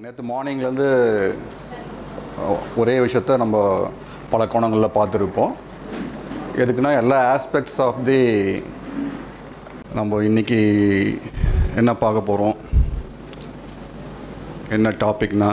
நேற்று மார்னிங்லேருந்து ஒரே விஷயத்த நம்ம பல கோணங்களில் பார்த்துருப்போம் எதுக்குன்னா எல்லா ஆஸ்பெக்ட்ஸ் ஆஃப் தி நம்ம இன்னைக்கு என்ன பார்க்க போகிறோம் என்ன டாபிக்னா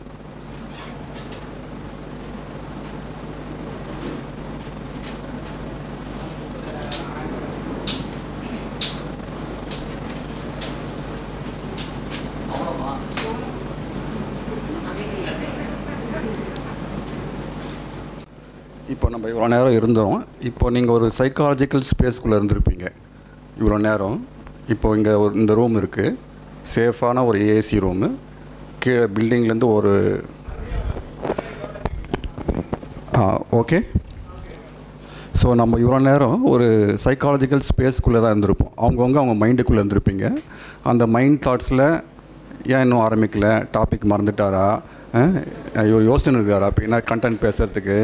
இப்போ நம்ம இவ்வளோ நேரம் இருந்தோம் இப்போ நீங்கள் ஒரு சைக்காலஜிக்கல் ஸ்பேஸ்க்குள்ளே இருந்திருப்பீங்க இவ்வளோ நேரம் இப்போ இங்கே ஒரு இந்த ரூம் இருக்குது சேஃபான ஒரு ஏசி ரூமு கீழே பில்டிங்லேருந்து ஒரு ஓகே ஸோ நம்ம இவ்வளோ நேரம் ஒரு சைக்காலஜிக்கல் ஸ்பேஸ்க்குள்ளே தான் இருந்திருப்போம் அவங்கவுங்க அவங்க மைண்டுக்குள்ளே இருந்திருப்பீங்க அந்த மைண்ட் தாட்ஸில் ஏன் இன்னும் ஆரம்பிக்கல டாபிக் மறந்துட்டாரா இவர் யோசனை இருக்காரா அப்போ என்ன கண்டென்ட் பேசுகிறதுக்கு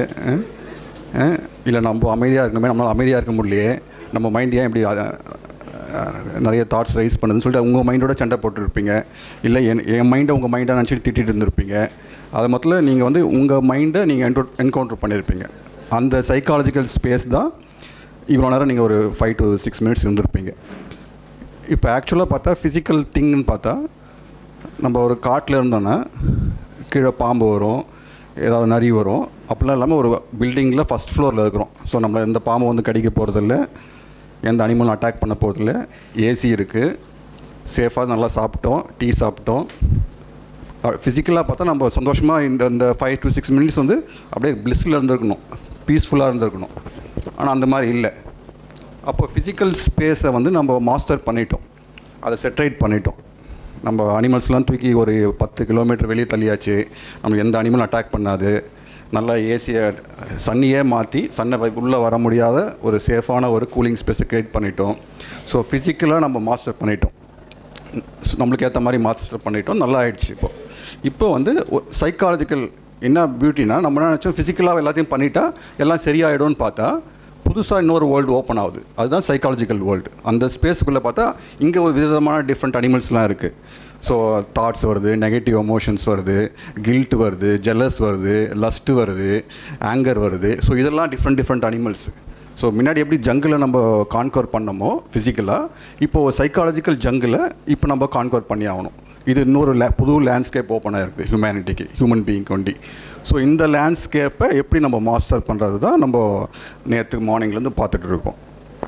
இல்லை நம்ம அமைதியாக இருக்கணுமே நம்மளால் அமைதியாக இருக்க முடியலையே நம்ம மைண்ட் ஏன் இப்படி அஹ், அஹ், நிறைய தாட்ஸ் ரைஸ் பண்ணுதுன்னு சொல்லிட்டு உங்கள் மைண்டோட சண்டை போட்டுருப்பீங்க இல்லை என் என் மைண்டை உங்கள் மைண்டை நினச்சிட்டு திட்டிட்டு இருந்திருப்பீங்க அது மொத்தத்தில் நீங்கள் வந்து உங்கள் மைண்டை நீங்கள் என்கோ என்கவுண்டர் பண்ணியிருப்பீங்க அந்த சைக்காலஜிக்கல் ஸ்பேஸ் தான் இவ்வளோ நேரம் நீங்கள் ஒரு ஃபைவ் டு சிக்ஸ் மினிட்ஸ் இருந்திருப்பீங்க இப்போ ஆக்சுவலாக பார்த்தா ஃபிசிக்கல் திங்னு பார்த்தா நம்ம ஒரு காட்டில் இருந்தோன்னா கீழே பாம்பு வரும் ஏதாவது நரி வரும் அப்படிலாம் இல்லாமல் ஒரு பில்டிங்கில் ஃபஸ்ட் ஃப்ளோரில் இருக்கிறோம் ஸோ நம்ம எந்த பாம்பு வந்து கடிக்க போகிறதில்ல எந்த அனிமலும் அட்டாக் பண்ண போகிறதில்ல ஏசி இருக்குது சேஃபாக நல்லா சாப்பிட்டோம் டீ சாப்பிட்டோம் ஃபிசிக்கலாக பார்த்தா நம்ம சந்தோஷமாக இந்த இந்த ஃபைவ் டு சிக்ஸ் மினிட்ஸ் வந்து அப்படியே பிளிஸ்ஸில் இருந்திருக்கணும் பீஸ்ஃபுல்லாக இருந்திருக்கணும் ஆனால் அந்த மாதிரி இல்லை அப்போ ஃபிசிக்கல் ஸ்பேஸை வந்து நம்ம மாஸ்டர் பண்ணிட்டோம் அதை செட்ரேட் பண்ணிட்டோம் நம்ம அனிமல்ஸ்லாம் தூக்கி ஒரு பத்து கிலோமீட்டர் வெளியே தள்ளியாச்சு நம்ம எந்த அனிமலும் அட்டாக் பண்ணாது நல்லா ஏசியை சன்னியே மாற்றி சன்னை உள்ளே வர முடியாத ஒரு சேஃபான ஒரு கூலிங் ஸ்பேஸை க்ரியேட் பண்ணிட்டோம் ஸோ ஃபிசிக்கலாக நம்ம மாஸ்டர் பண்ணிட்டோம் நம்மளுக்கு ஏற்ற மாதிரி மாஸ்டர் பண்ணிட்டோம் நல்லா ஆயிடுச்சு இப்போ இப்போ வந்து சைக்காலஜிக்கல் என்ன பியூட்டினா நம்ம என்ன நினச்சோம் ஃபிசிக்கலாக எல்லாத்தையும் பண்ணிட்டா எல்லாம் சரியாயிடும்னு பார்த்தா புதுசாக இன்னொரு வேர்ல்டு ஓப்பன் ஆகுது அதுதான் சைக்காலஜிக்கல் வேர்ல்டு அந்த ஸ்பேஸுக்குள்ளே பார்த்தா இங்கே ஒரு விதமான டிஃப்ரெண்ட் அனிமல்ஸ்லாம் இருக்குது ஸோ தாட்ஸ் வருது நெகட்டிவ் எமோஷன்ஸ் வருது கில்ட் வருது ஜெலஸ் வருது லஸ்ட் வருது ஆங்கர் வருது ஸோ இதெல்லாம் டிஃப்ரெண்ட் டிஃப்ரெண்ட் அனிமல்ஸ் ஸோ முன்னாடி எப்படி ஜங்கிளை நம்ம கான்கவர் பண்ணமோ ஃபிசிக்கலாக இப்போது சைக்காலஜிக்கல் ஜங்கிளை இப்போ நம்ம கான்கவர் பண்ணி ஆகணும் இது இன்னொரு லே புது லேண்ட்ஸ்கேப் ஓப்பன் ஆகிருக்கு ஹியூமனிட்டிக்கு ஹியூமன் பீயிங் ஒண்டி ஸோ இந்த லேண்ட்ஸ்கேப்பை எப்படி நம்ம மாஸ்டர் பண்ணுறது தான் நம்ம நேற்று மார்னிங்லேருந்து பார்த்துட்டு இருக்கோம்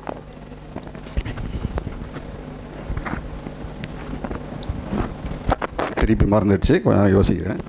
திருப்பி மறந்துடுச்சு கொஞ்ச நேரம் யோசிக்கிறேன்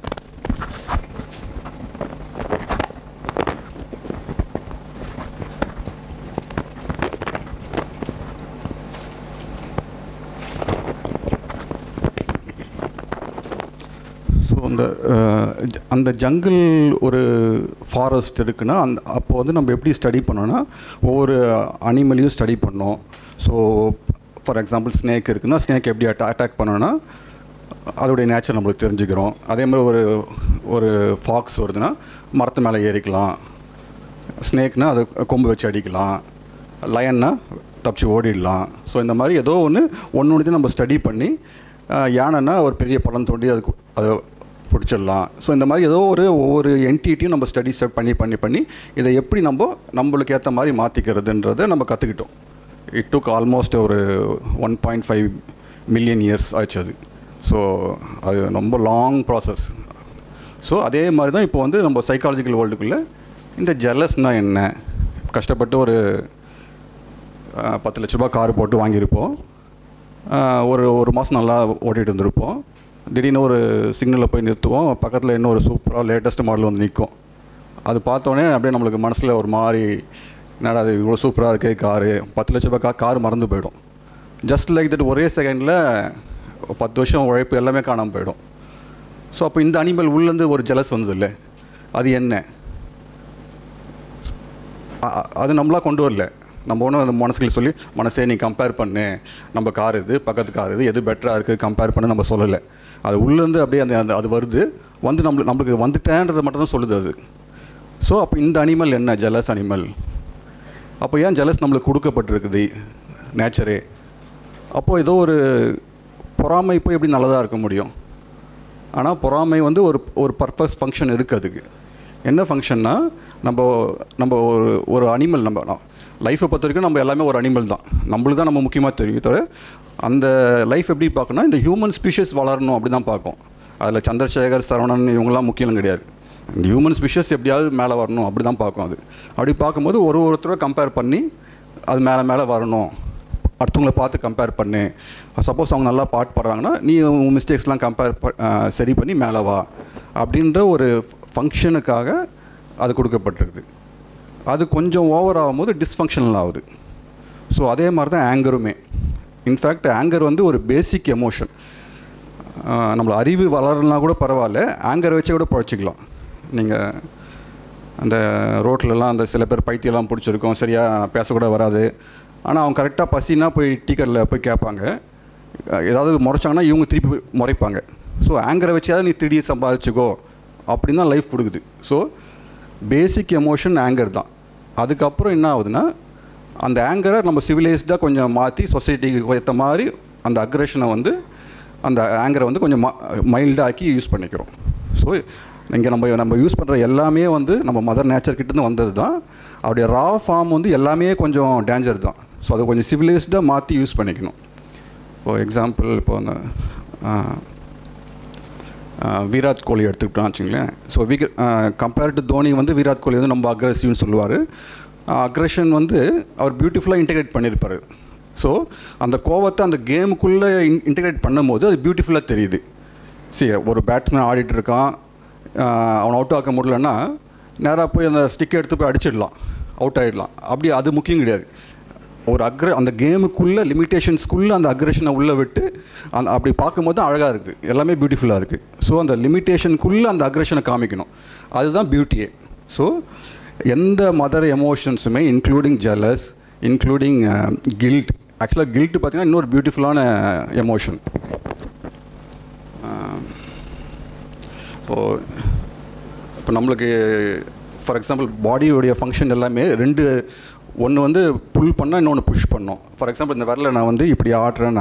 ஸோ அந்த அஹ், ஜ- அந்த ஜங்கிள் ஒரு ஃபாரஸ்ட் இருக்குன்னா அந்த அப்போ வந்து நம்ம எப்படி ஸ்டடி பண்ணோன்னா ஒவ்வொரு அனிமலையும் ஸ்டடி பண்ணோம் ஸோ ஃபார் எக்ஸாம்பிள் ஸ்னேக் இருக்குன்னா ஸ்னேக் எப்படி அட்டா அட்டாக் பண்ணோன்னா அதோடைய நேச்சர் நம்மளுக்கு தெரிஞ்சுக்கிறோம் அதே மாதிரி ஒரு ஒரு ஃபாக்ஸ் வருதுன்னா மரத்து மேலே ஏறிக்கலாம் ஸ்னேக்னா அது கொம்பு வச்சு அடிக்கலாம் லயன்னா தப்பிச்சு ஓடிடலாம் ஸோ இந்த மாதிரி ஏதோ ஒன்று ஒன்று ஒன்று நம்ம ஸ்டடி பண்ணி அஹ், யானைன்னா ஒரு பெரிய பழம் தோண்டி அதுக்கு அதை பிடிச்சிடலாம் ஸோ இந்த மாதிரி ஏதோ ஒரு ஒவ்வொரு என்டிட்டியும் நம்ம ஸ்டடி ஸ்டெப் பண்ணி பண்ணி பண்ணி இதை எப்படி நம்ம நம்மளுக்கு ஏற்ற மாதிரி மாற்றிக்கிறதுன்றதை நம்ம கற்றுக்கிட்டோம் இட் டுக் ஆல்மோஸ்ட் ஒரு one point five million years ஆச்சு அது ஸோ அது ரொம்ப லாங் ப்ராசஸ் ஸோ அதே மாதிரி தான் இப்போ வந்து நம்ம சைக்காலஜிக்கல் வேர்ல்டுக்குள்ளே இந்த ஜெல்லஸ்னால் என்ன கஷ்டப்பட்டு ஒரு அஹ், பத்து லட்ச ரூபாய் கார் போட்டு வாங்கியிருப்போம் அஹ், ஒரு ஒரு மாதம் நல்லா ஓட்டிகிட்டு இருந்திருப்போம் திடீர்னு ஒரு சிக்னலில் போய் நிறுத்துவோம் பக்கத்தில் இன்னும் ஒரு சூப்பராக லேட்டஸ்ட் மாடல் வந்து நிற்கும் அது பார்த்தோன்னே அப்படியே நம்மளுக்கு மனசில் ஒரு மாதிரி என்னடா அது இவ்வளோ சூப்பராக இருக்கே காரு பத்து லட்ச ரூபாய் கா கார் மறந்து போயிடும் ஜஸ்ட் லைக் தட் ஒரே செகண்டில் பத்து வருஷம் உழைப்பு எல்லாமே காணாமல் போயிடும் ஸோ அப்போ இந்த அனிமல் உள்ளேருந்து ஒரு ஜலஸ் வந்தது இல்லை அது என்ன அ- அ- அது நம்மளாக கொண்டு வரல நம்ம ஒன்றும் அந்த மனசுக்குள்ள சொல்லி மனசே நீ கம்பேர் பண்ணு நம்ம கார் இது பக்கத்து கார் இது எது பெட்டராக இருக்குது கம்பேர் பண்ணு நம்ம சொல்லலை அது உள்ளேருந்து அப்படியே அந்த அந்த அது வருது வந்து நம்மளுக்கு நம்மளுக்கு வந்துட்டேன்றதை மட்டும் தான் சொல்லுது அது ஸோ அப்போ இந்த அனிமல் என்ன ஜலஸ் அனிமல் அப்போ ஏன் ஜலஸ் நம்மளுக்கு கொடுக்கப்பட்டிருக்குது நேச்சரே அப்போது ஏதோ ஒரு பொறாமை போய் எப்படி நல்லதாக இருக்க முடியும் ஆனால் பொறாமை வந்து ஒரு ஒரு பர்பஸ் ஃபங்க்ஷன் இருக்குது அதுக்கு என்ன ஃபங்க்ஷன்னா நம்ம நம்ம ஒரு ஒரு அனிமல் நம்ம லைஃப்பை பொறுத்த வரைக்கும் நம்ம எல்லாமே ஒரு அனிமல் தான் நம்மளுக்கு தான் நம்ம முக்கியமாக தெரியும் தவிர அந்த லைஃப் எப்படி பார்க்கணும்னா இந்த ஹியூமன் ஸ்பீஷஸ் வளரணும் அப்படி தான் பார்க்கும் அதில் சந்திரசேகர் சரவணன் இவங்கெல்லாம் முக்கியம் கிடையாது இந்த ஹியூமன் ஸ்பீஷஸ் எப்படியாவது மேலே வரணும் அப்படி தான் பார்க்கும் அது அப்படி பார்க்கும்போது ஒரு ஒருத்தரை கம்பேர் பண்ணி அது மேலே மேலே வரணும் அடுத்தவங்கள பார்த்து கம்பேர் பண்ணு சப்போஸ் அவங்க நல்லா பாட்டு பாடுறாங்கன்னா நீ உன் மிஸ்டேக்ஸ்லாம் கம்பேர் சரி பண்ணி மேலே வா அப்படின்ற ஒரு ஃபங்க்ஷனுக்காக அது கொடுக்கப்பட்டிருக்குது அது கொஞ்சம் ஓவர் ஆகும்போது டிஸ்ஃபங்க்ஷனல் ஆகுது ஸோ அதே மாதிரி தான் ஆங்கருமே இன்ஃபேக்ட் ஆங்கர் வந்து ஒரு பேசிக் எமோஷன் நம்மள அறிவு வளரலாம் கூட பரவாயில்ல ஆங்கரை வச்சே கூட பழச்சிக்கலாம் நீங்கள் அந்த ரோட்லலாம் அந்த சில பேர் பைத்தியெல்லாம் பிடிச்சிருக்கோம் சரியாக பேசக்கூட வராது ஆனால் அவங்க கரெக்டாக பசினா போய் டீக்கரில் போய் கேட்பாங்க ஏதாவது முறைச்சாங்கன்னா இவங்க திருப்பி போய் முறைப்பாங்க ஸோ ஆங்கரை வச்சாவது நீ திருடி சம்பாதிச்சுக்கோ அப்படின்னு தான் லைஃப் கொடுக்குது ஸோ பேசிக் எமோஷன் ஆங்கர் தான் அதுக்கப்புறம் என்ன ஆகுதுன்னா அந்த ஆங்கரை நம்ம சிவிலைஸ்டாக கொஞ்சம் மாற்றி சொசைட்டிக்கு ஏற்ற மாதிரி அந்த அக்ரெஷனை வந்து அந்த ஆங்கரை வந்து கொஞ்சம் மைல்டாக ஆக்கி யூஸ் பண்ணிக்கிறோம் ஸோ இங்கே நம்ம நம்ம யூஸ் பண்ணுற எல்லாமே வந்து நம்ம மதர் நேச்சர் கிட்டேருந்து வந்தது தான் அவருடைய ரா ஃபார்ம் வந்து எல்லாமே கொஞ்சம் டேஞ்சர் தான் ஸோ அதை கொஞ்சம் சிவிலைஸ்டாக மாற்றி யூஸ் பண்ணிக்கணும் இப்போது எக்ஸாம்பிள் இப்போ அந்த விராட் கோலி எடுத்துக்கிட்டோம் வச்சுங்களேன் so we compared to Dhoni வந்து விராட் கோலி வந்து ரொம்ப அக்ரெசிவ்னு சொல்லுவார் அக்ரெஷன் வந்து அவர் பியூட்டிஃபுல்லாக இன்டெகிரேட் பண்ணியிருப்பார் ஸோ அந்த கோவத்தை அந்த கேமுக்குள்ளே இன் இன்டெகிரேட் பண்ணும்போது அது பியூட்டிஃபுல்லாக தெரியுது சரி ஒரு பேட்ஸ்மேன் ஆடிட்டு இருக்கான் அவனை அவுட் ஆக்க முடியலன்னா நேராக போய் அந்த ஸ்டிக் எடுத்து போய் அடிச்சிடலாம் அவுட் ஆகிடலாம் அப்படி அது முக்கியம் கிடையாது ஒரு அக்ர அந்த கேமுக்குள்ளே லிமிட்டேஷன்ஸ்க்குள்ளே அந்த அக்ரெஷனை உள்ளே விட்டு அந்த அப்படி பார்க்கும்போது தான் அழகாக இருக்குது எல்லாமே பியூட்டிஃபுல்லாக இருக்குது ஸோ அந்த லிமிட்டேஷனுக்குள்ளே அந்த அக்ரெஷனை காமிக்கணும் அதுதான் பியூட்டியே ஸோ எந்த மதர் எமோஷன்ஸுமே இன்க்ளூடிங் ஜெலஸ் இன்க்ளூடிங் கில்ட் ஆக்சுவலாக கில்ட் பார்த்திங்கன்னா இன்னொரு பியூட்டிஃபுல்லான எமோஷன் இப்போது இப்போ நம்மளுக்கு ஃபார் எக்ஸாம்பிள் பாடியோடைய ஃபங்க்ஷன் எல்லாமே ரெண்டு ஒன்று வந்து புல் பண்ணால் இன்னொன்று புஷ் பண்ணோம் ஃபார் எக்ஸாம்பிள் இந்த விரலை நான் வந்து இப்படி ஆடுறேன்னா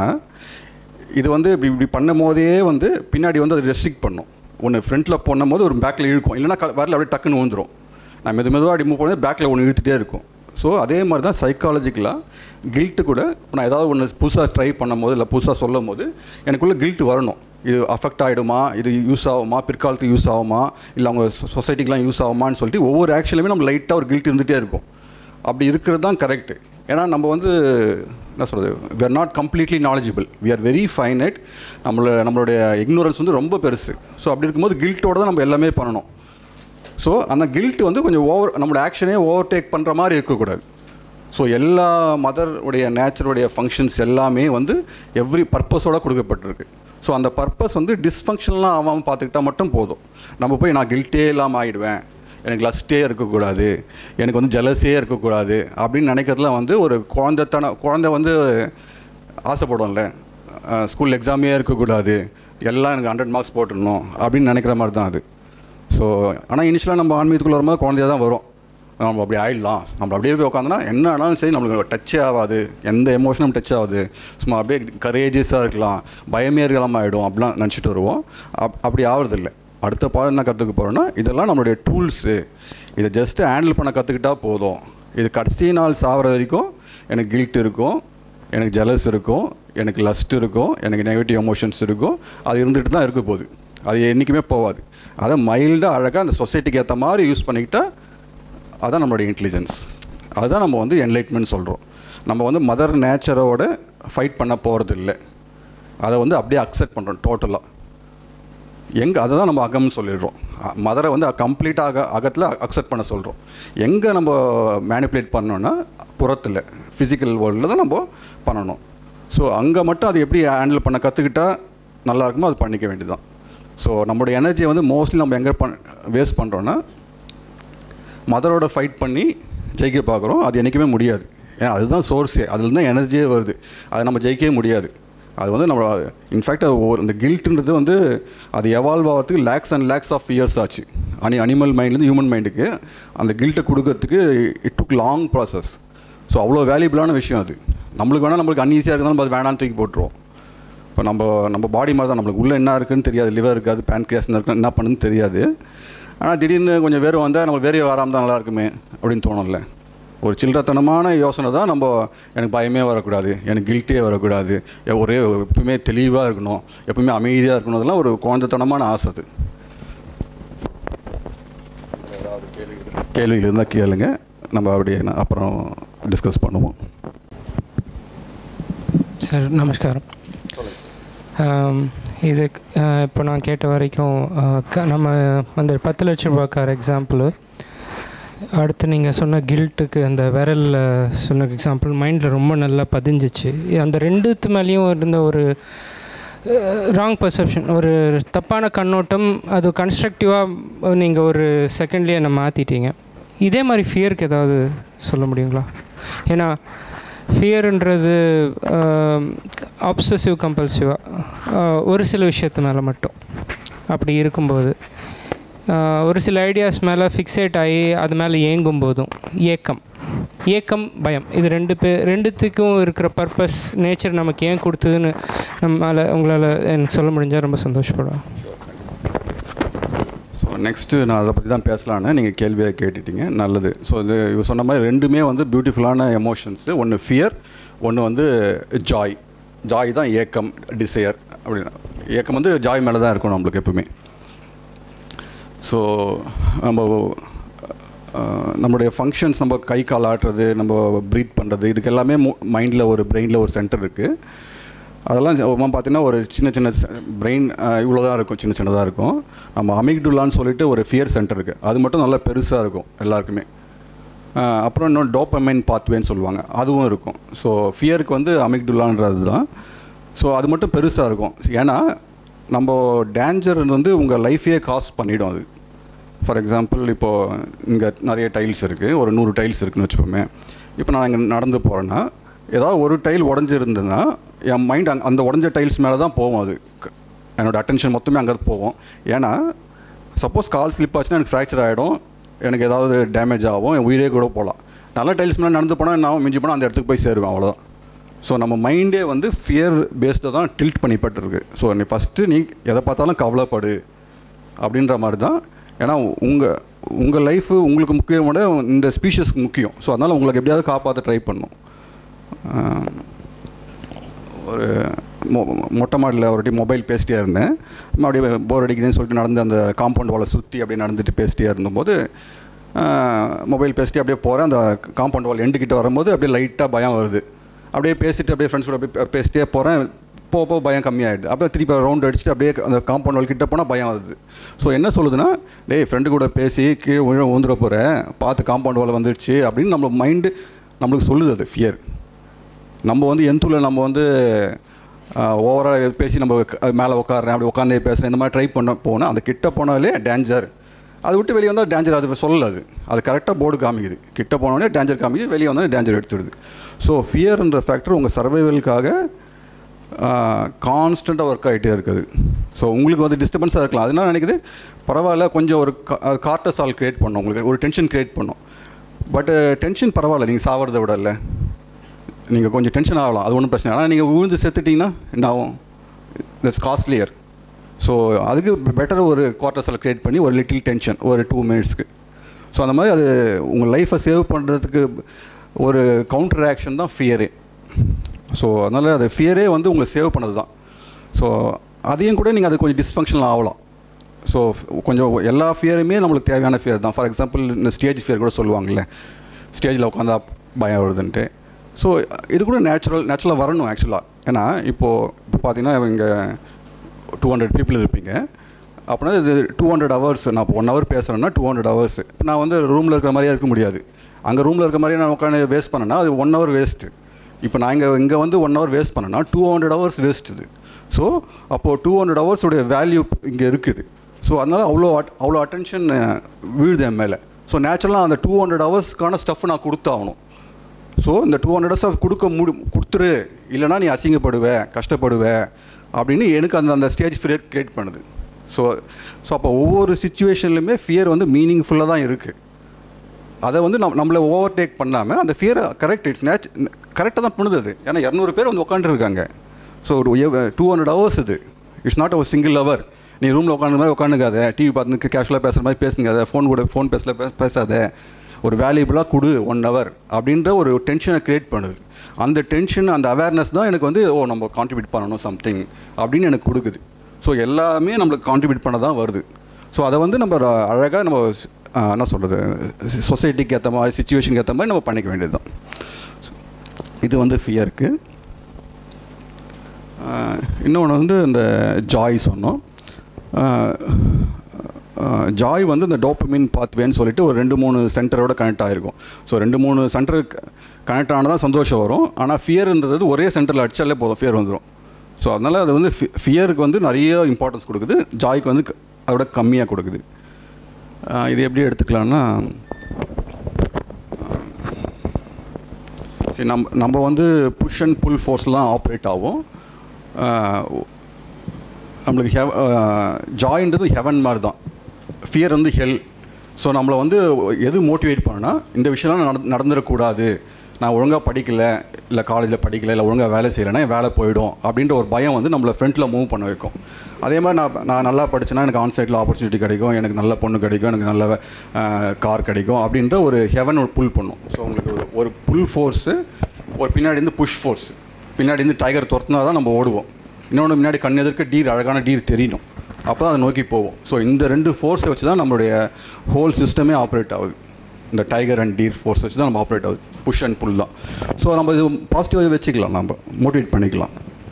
இது வந்து இப்படி இப்படி பண்ணும் போதே வந்து பின்னாடி வந்து அது ரெஸ்ட்ரிக்ட் பண்ணும் ஒன்று ஃப்ரண்ட்டில் பண்ணும் போது ஒரு பேக்கில் இழுக்கும் இல்லைனா விரல அப்படியே டக்குன்னு விழுந்துரும் நான் மெது மெதுவாக அடி மூவ் பண்ணி பேக்கில் ஒன்று இழுத்துகிட்டே இருக்கும் ஸோ அதே மாதிரி தான் சைக்காலஜிக்கலாக கில்ட்டு கூட நான் ஏதாவது ஒன்று புதுசாக ட்ரை பண்ணும் போது இல்லை புதுசாக சொல்லும் போது எனக்குள்ளே கில்ட் வரணும் இது அஃபெக்ட் ஆகிடுமா இது யூஸ் ஆகுமா பிற்காலத்துக்கு யூஸ் ஆகுமா இல்லை அவங்க சொசைட்டிக்கெலாம் யூஸ் ஆகுமான்னு சொல்லிட்டு ஒவ்வொரு ஆக்ஷன்லையுமே நம்ம லைட்டாக ஒரு கில்ட் இருந்துகிட்டே இருக்கும் அப்படி இருக்கிறது தான் கரெக்டு ஏன்னா நம்ம வந்து என்ன சொல்கிறது we are not completely knowledgeable we are very finite நம்மளோட நம்மளுடைய இக்னோரன்ஸ் வந்து ரொம்ப பெருசு ஸோ அப்படி இருக்கும்போது கில்ட்டோட தான் நம்ம எல்லாமே பண்ணணும் ஸோ அந்த கில்ட் வந்து கொஞ்சம் ஓவர் நம்மளோட ஆக்ஷனே ஓவர் டேக் பண்ணுற மாதிரி இருக்கக்கூடாது ஸோ எல்லா மதர் உடைய நேச்சருடைய ஃபங்க்ஷன்ஸ் எல்லாமே வந்து எவ்ரி பர்பஸோடு கொடுக்கப்பட்டிருக்கு ஸோ அந்த பர்பஸ் வந்து டிஸ்ஃபங்க்ஷன்லாம் ஆகாமல் பார்த்துக்கிட்டா மட்டும் போதும் நம்ம போய் நான் கில்ட்டே இல்லாமல் ஆகிடுவேன் எனக்கு லஸ்ட்டே இருக்கக்கூடாது எனக்கு வந்து ஜலஸே இருக்கக்கூடாது அப்படின்னு நினைக்கிறதுலாம் வந்து ஒரு குழந்தைத்தன குழந்தை வந்து ஆசைப்படும்ல ஸ்கூல் எக்ஸாமே இருக்கக்கூடாது எல்லாம் எனக்கு ஹண்ட்ரட் மார்க்ஸ் போட்டுடணும் அப்படின்னு நினைக்கிற மாதிரி தான் அது ஸோ ஆனால் இனிஷியலாக நம்ம ஆன்மீகத்துக்குள்ள வரும்போது குழந்தையாக தான் வரும் நம்ம அப்படி ஆயிடலாம் நம்ம அப்படியே போய் உட்காந்தோன்னா என்ன ஆனாலும் சரி நம்மளுக்கு டச்சே ஆகாது எந்த எமோஷனும் டச் ஆகாது சும்மா அப்படியே கரேஜஸாக இருக்கலாம் பயமே இருக்கலாம் ஆகிடும் அப்படிலாம் நினச்சிட்டு வருவோம் அப் அப்படி ஆகிறதில்ல அடுத்த பாடம் என்ன கற்றுக்க போகிறோன்னா இதெல்லாம் நம்மளுடைய டூல்ஸு இதை ஜஸ்ட்டு ஹேண்டில் பண்ண கற்றுக்கிட்டா போதும் இது கடைசி நாள் சாகிற வரைக்கும் எனக்கு கில்ட் இருக்கும் எனக்கு ஜலஸ் இருக்கும் எனக்கு லஸ்ட் இருக்கும் எனக்கு நெகட்டிவ் எமோஷன்ஸ் இருக்கும் அது இருந்துகிட்டு தான் இருக்க போகுது அது என்றைக்குமே போகாது அதை மைல்டாக அழகாக அந்த சொசைட்டிக்கு ஏற்ற மாதிரி யூஸ் பண்ணிக்கிட்டால் அதுதான் நம்மளுடைய இன்டெலிஜென்ஸ் அதுதான் நம்ம வந்து என்லைட்மெண்ட் சொல்கிறோம் நம்ம வந்து மதர் நேச்சரோட ஃபைட் பண்ண போகிறது இல்லை அதை வந்து அப்படியே அக்செப்ட் பண்ணுறோம் டோட்டலாக எங்கே அதை தான் நம்ம அகம்னு சொல்லிடுறோம் மதரை வந்து கம்ப்ளீட்டாக அக அகத்தில் அக்செப்ட் பண்ண சொல்கிறோம் எங்கே நம்ம மேனிப்புலேட் பண்ணோன்னா புறத்தில் ஃபிசிக்கல் வேர்ல்டில் தான் நம்ம பண்ணணும் ஸோ அங்கே மட்டும் அது எப்படி ஹேண்டில் பண்ண கற்றுக்கிட்டா நல்லா இருக்குமோ அது பண்ணிக்க வேண்டியதுதான் ஸோ நம்மளுடைய எனர்ஜியை வந்து மோஸ்ட்லி நம்ம எங்கே பண் வேஸ்ட் பண்ணுறோன்னா மதரோட ஃபைட் பண்ணி ஜெயிக்க பார்க்குறோம் அது என்றைக்குமே முடியாது ஏன்னா அதுதான் சோர்ஸே அதில் தான் எனர்ஜியே வருது அதை நம்ம ஜெயிக்கவே முடியாது அது வந்து நம்ம இன்ஃபேக்ட் ஒரு இந்த கில்ட்டுன்றது வந்து அது எவால்வ் ஆகிறதுக்கு lakhs and lakhs of years ஆச்சு அனி அனிமல் மைண்ட்லேருந்து ஹியூமன் மைண்டுக்கு அந்த கில்ட்டை கொடுக்கறதுக்கு it took long process so அவ்வளோ வேல்யூபிளான விஷயம் அது நம்மளுக்கு வேணால் நம்மளுக்கு அன்ஈஸியாக இருந்தாலும் அது வேணான்னு தூக்கி போட்டுருவோம் இப்போ நம்ம நம்ம பாடி மாதிரி தான் நம்மளுக்கு உள்ளே என்ன இருக்குன்னு தெரியாது லிவர் இருக்காது பேன்க்ரியாஸ் இருக்கு என்ன பண்ணுன்னு தெரியாது ஆனால் திடீர்னு கொஞ்சம் வேர்வை வந்தால் நம்மளுக்கு வேர்வை வராமல் தான் நல்லா இருக்குமே அப்படின்னு தோணும்ல ஒரு சில்லறத்தனமான யோசனை தான் நம்ம எனக்கு பயமே வரக்கூடாது எனக்கு கில்ட்டே வரக்கூடாது எ- ஒரே எப்பவுமே தெளிவாக இருக்கணும் எப்பவுமே அமைதியாக இருக்கணும் அதெல்லாம் ஒரு குழந்தைத்தனமான ஆசை அது கேள்விகள் இருந்தால் கேளுங்க நம்ம அப்படியே நான் அப்புறம் டிஸ்கஸ் பண்ணுவோம் சார் நமஸ்காரம் ஆம், இது அஹ், இப்போ நான் கேட்ட வரைக்கும் அஹ், க- நம்ம அந்த பத்து லட்ச ரூபா கார் எக்ஸாம்பிள் அடுத்து நீங்கள் சொன்ன கில்ட்டுக்கு அந்த விரலில் சொன்ன எக்ஸாம்பிள் மைண்டில் ரொம்ப நல்லா பதிஞ்சிச்சு அந்த ரெண்டுத்து மேலேயும் இருந்த ஒரு ராங் பர்செப்ஷன் ஒரு தப்பான கண்ணோட்டம் அது கன்ஸ்ட்ரக்டிவாக நீங்கள் ஒரு செகண்ட்லேயே என்னை மாற்றிட்டீங்க இதே மாதிரி ஃபியருக்கு ஏதாவது சொல்ல முடியுங்களா ஏன்னா ஃபியருன்றது ஆப்சசிவ் கம்பல்சிவாக ஒரு சில விஷயத்து மேலே மட்டும் அப்படி இருக்கும்போது ஆஹ், ஒரு சில ஐடியாஸ் மேலே ஃபிக்ஸேட் ஆகி அது மேலே ஏங்கும் போதும் ஏக்கம் ஏக்கம் பயம் இது ரெண்டு பே ரெண்டுத்துக்கும் இருக்கிற பர்பஸ் நேச்சர் நமக்கு ஏன் கொடுத்ததுன்னு நம்மளால் உங்களால் எனக்கு சொல்ல முடிஞ்சால் ரொம்ப சந்தோஷப்படுவேன் ஸோ நெக்ஸ்ட்டு நான் அதை பற்றி தான் பேசலான்னு நீங்கள் கேள்வியாக கேட்டுட்டீங்க நல்லது ஸோ இது இவர் சொன்ன மாதிரி ரெண்டுமே வந்து பியூட்டிஃபுல்லான எமோஷன்ஸு ஒன்று ஃபியர் ஒன்று வந்து ஜாய் ஜாய் தான் ஏக்கம் டிசையர் அப்படின்னா ஏக்கம் வந்து ஜாய் மேலே தான் இருக்கும் நம்மளுக்கு எப்பவுமே ஸோ நம்ம அஹ், நம்மளுடைய ஃபங்க்ஷன்ஸ் நம்ம கை கால் ஆட்டுறது நம்ம ப்ரீத் பண்ணுறது இதுக்கு எல்லாமே மைண்டில் ஒரு பிரெயினில் ஒரு சென்டர் இருக்குது அதெல்லாம் நம்ம பார்த்தீங்கன்னா ஒரு சின்ன சின்ன பிரெயின் இவ்வளோ தான் இருக்கும் சின்ன சின்னதாக இருக்கும் நம்ம அமிக்டுலான்னு சொல்லிட்டு ஒரு ஃபியர் சென்டர் இருக்குது அது மட்டும் நல்லா பெருசாக இருக்கும் எல்லாருக்குமே அஹ் அப்புறம் இன்னொன்று டோப்பமைன் பாத்வேன்னு சொல்லுவாங்க அதுவும் இருக்கும் ஸோ ஃபியருக்கு வந்து அமிக்டுலான்றது தான் ஸோ அது மட்டும் பெருசாக இருக்கும் ஏன்னா நம்ம டேஞ்சர் வந்து உங்கள் லைஃபையே காஸ்ட் பண்ணிடும் அது ஃபார் எக்ஸாம்பிள் இப்போது இங்கே நிறைய டைல்ஸ் இருக்குது ஒரு நூறு டைல்ஸ் இருக்குன்னு வச்சுக்கோமே இப்போ நான் இங்கே நடந்து போகிறேன்னா ஏதாவது ஒரு டைல் உடஞ்சிருந்ததுன்னா என் மைண்ட் அங் அந்த உடஞ்ச டைல்ஸ் மேலே தான் போகும் அது க- என்னோட அட்டென்ஷன் மொத்தமே அங்கே போகும் ஏன்னா சப்போஸ் கால் ஸ்லிப் ஆச்சுன்னா எனக்கு ஃப்ராக்சர் ஆகிடும் எனக்கு ஏதாவது டேமேஜ் ஆகும் என் உயிரே கூட போகலாம் நல்ல டைல்ஸ் மேலே நடந்து போனால் நான் மிஞ்சி போனால் அந்த இடத்துக்கு போய் சேருவேன் அவ்வளோதான் ஸோ நம்ம மைண்டே வந்து ஃபியர் பேஸ்டு தான் டில்ட் பண்ணிப்பட்டிருக்கு ஸோ நீ ஃபஸ்ட்டு நீ எதை பார்த்தாலும் கவலைப்படு அப்படின்ற மாதிரி தான் ஏன்னா உங்கள் உங்கள் லைஃபு உங்களுக்கு முக்கியம் விட இந்த ஸ்பீஷஸ்க்கு முக்கியம் ஸோ அதனால் உங்களுக்கு எப்படியாவது காப்பாற்ற ட்ரை பண்ணும் ஆஹ், ஒரு மொ மொட்டை மாடியில் ஒரு டைம் மொபைல் பேசிட்டே இருந்தேன் அம்மா அப்படியே போர் அடிக்குதுன்னு சொல்லிட்டு நடந்து அந்த காம்பவுண்ட் வாலை சுற்றி அப்படியே நடந்துட்டு பேசிட்டே இருந்தபோது மொபைல் பேசிட்டு அப்படியே போகிறேன் அந்த காம்பவுண்ட் வால் எண்டுக்கிட்ட வரும்போது அப்படியே லைட்டாக பயம் வருது அப்படியே பேசிட்டு அப்படியே ஃப்ரெண்ட்ஸோட அப்படியே பேசிட்டே போகிறேன் போக போக பயம் கம்மியாயிடுது அப்புறம் திருப்பி ரவுண்ட் அடிச்சுட்டு அப்படியே அந்த காம்பவுண்ட் வால் கிட்ட போனால் பயம் வருது ஸோ என்ன சொல்லுதுன்னா டேய் ஃப்ரெண்டு கூட பேசி கீழே விழ ஊந்துட போகிறேன் பார்த்து காம்பவுண்ட் வால் வந்துடுச்சு அப்படின்னு நம்ம மைண்டு நம்மளுக்கு சொல்லுது அது ஃபியர் நம்ம வந்து எந்தூரில் நம்ம வந்து ஓவராக பேசி நம்ம மேலே உட்காடுறேன் அப்படி உட்காந்தே பேசுகிறேன் இந்த மாதிரி ட்ரை பண்ண போனால் அந்த கிட்ட போனாலே டேஞ்சர் அதை விட்டு வெளியே வந்தால் டேஞ்சர் அது சொல்லல அது அது கரெக்டாக போர்டு காமிக்குது கிட்ட போனோடனே டேஞ்சர் காமிக்குது வெளியே வந்தால் டேஞ்சர் எடுத்துடுது ஸோ ஃபியர்ன்ற ஃபேக்டர் உங்கள் சர்வைவலுக்காக கான்ஸ்டண்ட்டாக ஒர்க் ஆகிட்டே இருக்குது ஸோ உங்களுக்கு வந்து டிஸ்டர்பன்ஸாக இருக்கலாம் அது என்ன நினைக்குது பரவாயில்ல கொஞ்சம் ஒரு கார்டசால் க்ரியேட் பண்ணும் உங்களுக்கு ஒரு டென்ஷன் க்ரியேட் பண்ணும் பட் டென்ஷன் பரவாயில்ல நீங்கள் சாவறதை விட இல்லை நீங்கள் கொஞ்சம் டென்ஷன் ஆகலாம் அது ஒன்றும் பிரச்சனை இல்லை. ஆனால் நீங்கள் விழுந்து செத்துட்டிங்கன்னா என்ன ஆகும் இட்ஸ் காஸ்ட்லியர் ஸோ அதுக்கு பெட்டர் ஒரு குவார்டர்ஸில் க்ரியேட் பண்ணி ஒரு லிட்டில் டென்ஷன் ஒரு டூ மினிட்ஸ்க்கு ஸோ அந்த மாதிரி அது உங்கள் லைஃப்பை சேவ் பண்ணுறதுக்கு ஒரு கவுண்டர் ஆக்ஷன் தான் ஃபியரே ஸோ அதனால் அது ஃபியரே வந்து உங்களை சேவ் பண்ணது தான் ஸோ அதையும் கூட நீங்கள் அது கொஞ்சம் டிஸ்ஃபங்க்ஷனல் ஆகலாம் ஸோ கொஞ்சம் எல்லா ஃபியருமே நம்மளுக்கு தேவையான ஃபியர் தான் ஃபார் எக்ஸாம்பிள் இந்த ஸ்டேஜ் ஃபியர் கூட சொல்லுவாங்கல்ல ஸ்டேஜில் உட்காந்தா பயம் வருதுன்ட்டு ஸோ இது கூட நேச்சுரல் நேச்சுரலாக வரணும் ஆக்சுவலாக ஏன்னா இப்போது இப்போ பார்த்தீங்கன்னா இங்கே டூ ஹண்ட்ரட் பீப்புள் இருப்பீங்க அப்படின்னா இது டூ ஹண்ட்ரட் ஹவர்ஸ் நான் இப்போ ஒன் ஹவர் பேசுகிறேன்னா டூ ஹண்ட்ரட் ஹவர்ஸ் இப்போ நான் வந்து ரூமில் இருக்கிற மாதிரியே இருக்க முடியாது அங்கே ரூமில் இருக்க மாதிரியே நான் உட்காந்து வேஸ்ட் பண்ணேன்னா அது ஒன் ஹவர் வேஸ்ட்டு இப்போ நான் இங்கே இங்கே வந்து ஒன் ஹவர் வேஸ்ட் பண்ணேன்னா டூ ஹண்ட்ரட் ஹவர்ஸ் வேஸ்ட் இது ஸோ அப்போது டூ ஹண்ட்ரட் ஹவர்ஸுடைய வேல்யூ இங்கே இருக்குது ஸோ அதனால் அவ்வளோ அட் அவ்வளோ அட்டென்ஷன் வீழுது என் மேலே ஸோ நேச்சுரலாக அந்த டூ ஹண்ட்ரட் ஹவர்ஸ்க்கான ஸ்டஃப் நான் கொடுத்தாகணும் ஸோ இந்த டூ ஹண்ட்ரட் ஹவர்ஸ் கொடுக்க முடி கொடுத்துரு இல்லைனா நீ அசிங்கப்படுவ கஷ்டப்படுவ அப்படின்னு எனக்கு அந்த அந்த ஸ்டேஜ் ஃபியர் க்ரியேட் பண்ணுது ஸோ ஸோ அப்போ ஒவ்வொரு சுச்சுவேஷன்லையுமே ஃபியர் வந்து மீனிங்ஃபுல்லாக தான் இருக்குது அதை வந்து நம் நம்மளை ஓவர் டேக் பண்ணாமல் அந்த ஃபியரை கரெக்ட் இட்ஸ் நேச் கரெக்டாக தான் பண்ணுது அது ஏன்னா இரநூறு பேர் வந்து உட்காந்துருக்காங்க ஸோ ஒரு டூ ஹண்ட்ரட் ஹவர்ஸ் இது இட்ஸ் நாட் ஒரு சிங்கிள் ஹவர் நீ ரூமில் உட்காந்து மாதிரி உட்காந்துக்காத டிவி பார்த்து கேஷுவலாக பேசுகிற மாதிரி பேசுங்காத ஃபோன் கூட ஃபோன் பேசல பே- பேசாத ஒரு வேல்யூபிளாக கொடு ஒன் ஹவர் அப்படின்ற ஒரு டென்ஷனை க்ரியேட் பண்ணுது அந்த டென்ஷன் அந்த அவேர்னஸ் தான் எனக்கு வந்து ஓ நம்ம கான்ட்ரிபியூட் பண்ணணும் சம்திங் அப்படின்னு எனக்கு கொடுக்குது ஸோ எல்லாமே நம்மளுக்கு கான்ட்ரிபியூட் பண்ண தான் வருது ஸோ அதை வந்து நம்ம அழகாக நம்ம ஆ, என்ன சொல்கிறது சொசைட்டிக்கு ஏற்ற மாதிரி சுச்சுவேஷனுக்கு ஏற்ற மாதிரி நம்ம பண்ணிக்க வேண்டியது தான் இது வந்து ஃபியருக்கு இன்னொன்று வந்து இந்த ஜாய் சொன்னோம் ஜாய் வந்து இந்த டோப்பமின் பாத்வேன்னு சொல்லிட்டு ஒரு ரெண்டு மூணு சென்டரோட கனெக்ட் ஆகிருக்கும் ஸோ ரெண்டு மூணு சென்டர் கனெக்ட் ஆனால் தான் சந்தோஷம் வரும் ஆனால் ஃபியர்ன்றது ஒரே சென்டரில் அடித்தாலே போதும் ஃபியர் வந்துடும் ஸோ அதனால் அது வந்து ஃபியருக்கு வந்து நிறைய இம்பார்ட்டன்ஸ் கொடுக்குது ஜாய்க்கு வந்து க- அதோட கம்மியாக கொடுக்குது ஆஹ் இது எப்படி எடுத்துக்கலாம்னா சரி நம்ம நம்ம வந்து புஷ் அண்ட் புல் ஃபோர்ஸ்லாம் ஆப்ரேட் ஆகும் ஆஹ் நம்மளுக்கு ஹெவ ஜாயின்றது ஹெவன் மாதிரி தான் ஃபியர் வந்து ஹெல் ஸோ நம்மளை வந்து எது மோட்டிவேட் பண்ணுன்னா இந்த விஷயம்லாம் நட நடந்துடக்கூடாது நான் ஒழுங்காக படிக்கல இல்லை காலேஜில் படிக்கல இல்லை ஒழுங்காக வேலை செய்யலைன்னா என் வேலை போயிடும் அப்படின்ற ஒரு பயம் வந்து நம்மளை ஃப்ரண்ட்டில் மூவ் பண்ண வைக்கும் அதே மாதிரி நான் நான் நல்லா படிச்சேன்னா எனக்கு ஆன்சைட்டில் ஆப்பர்ச்சுனிட்டி கிடைக்கும் எனக்கு நல்ல பொண்ணு கிடைக்கும் எனக்கு நல்ல கார் கிடைக்கும் அப்படின்ற ஒரு ஹெவன் ஒரு புல் பண்ணும் ஸோ உங்களுக்கு ஒரு ஒரு புல் ஃபோர்ஸு ஒரு பின்னாடி இருந்து புஷ் ஃபோர்ஸ் பின்னாடி இருந்து டைகர் துரத்துனா தான் நம்ம ஓடுவோம் இன்னொன்று முன்னாடி கண் எதிர்க்க டீர் அழகான டீர் தெரியணும் அப்போ தான் அதை நோக்கி போவோம் ஸோ இந்த ரெண்டு ஃபோர்ஸை வச்சு தான் நம்மளுடைய ஹோல் சிஸ்டமே ஆப்ரேட் ஆகுது இந்த டைகர் அண்ட் டீர் ஃபோர்ஸ் வச்சு தான் நம்ம ஆப்ரேட் ஆகுது புஷ் அண்ட் புல் தான் ஸோ நம்ம இது பாசிட்டிவாக வச்சுக்கலாம் நம்ம மோட்டிவேட் பண்ணிக்கலாம்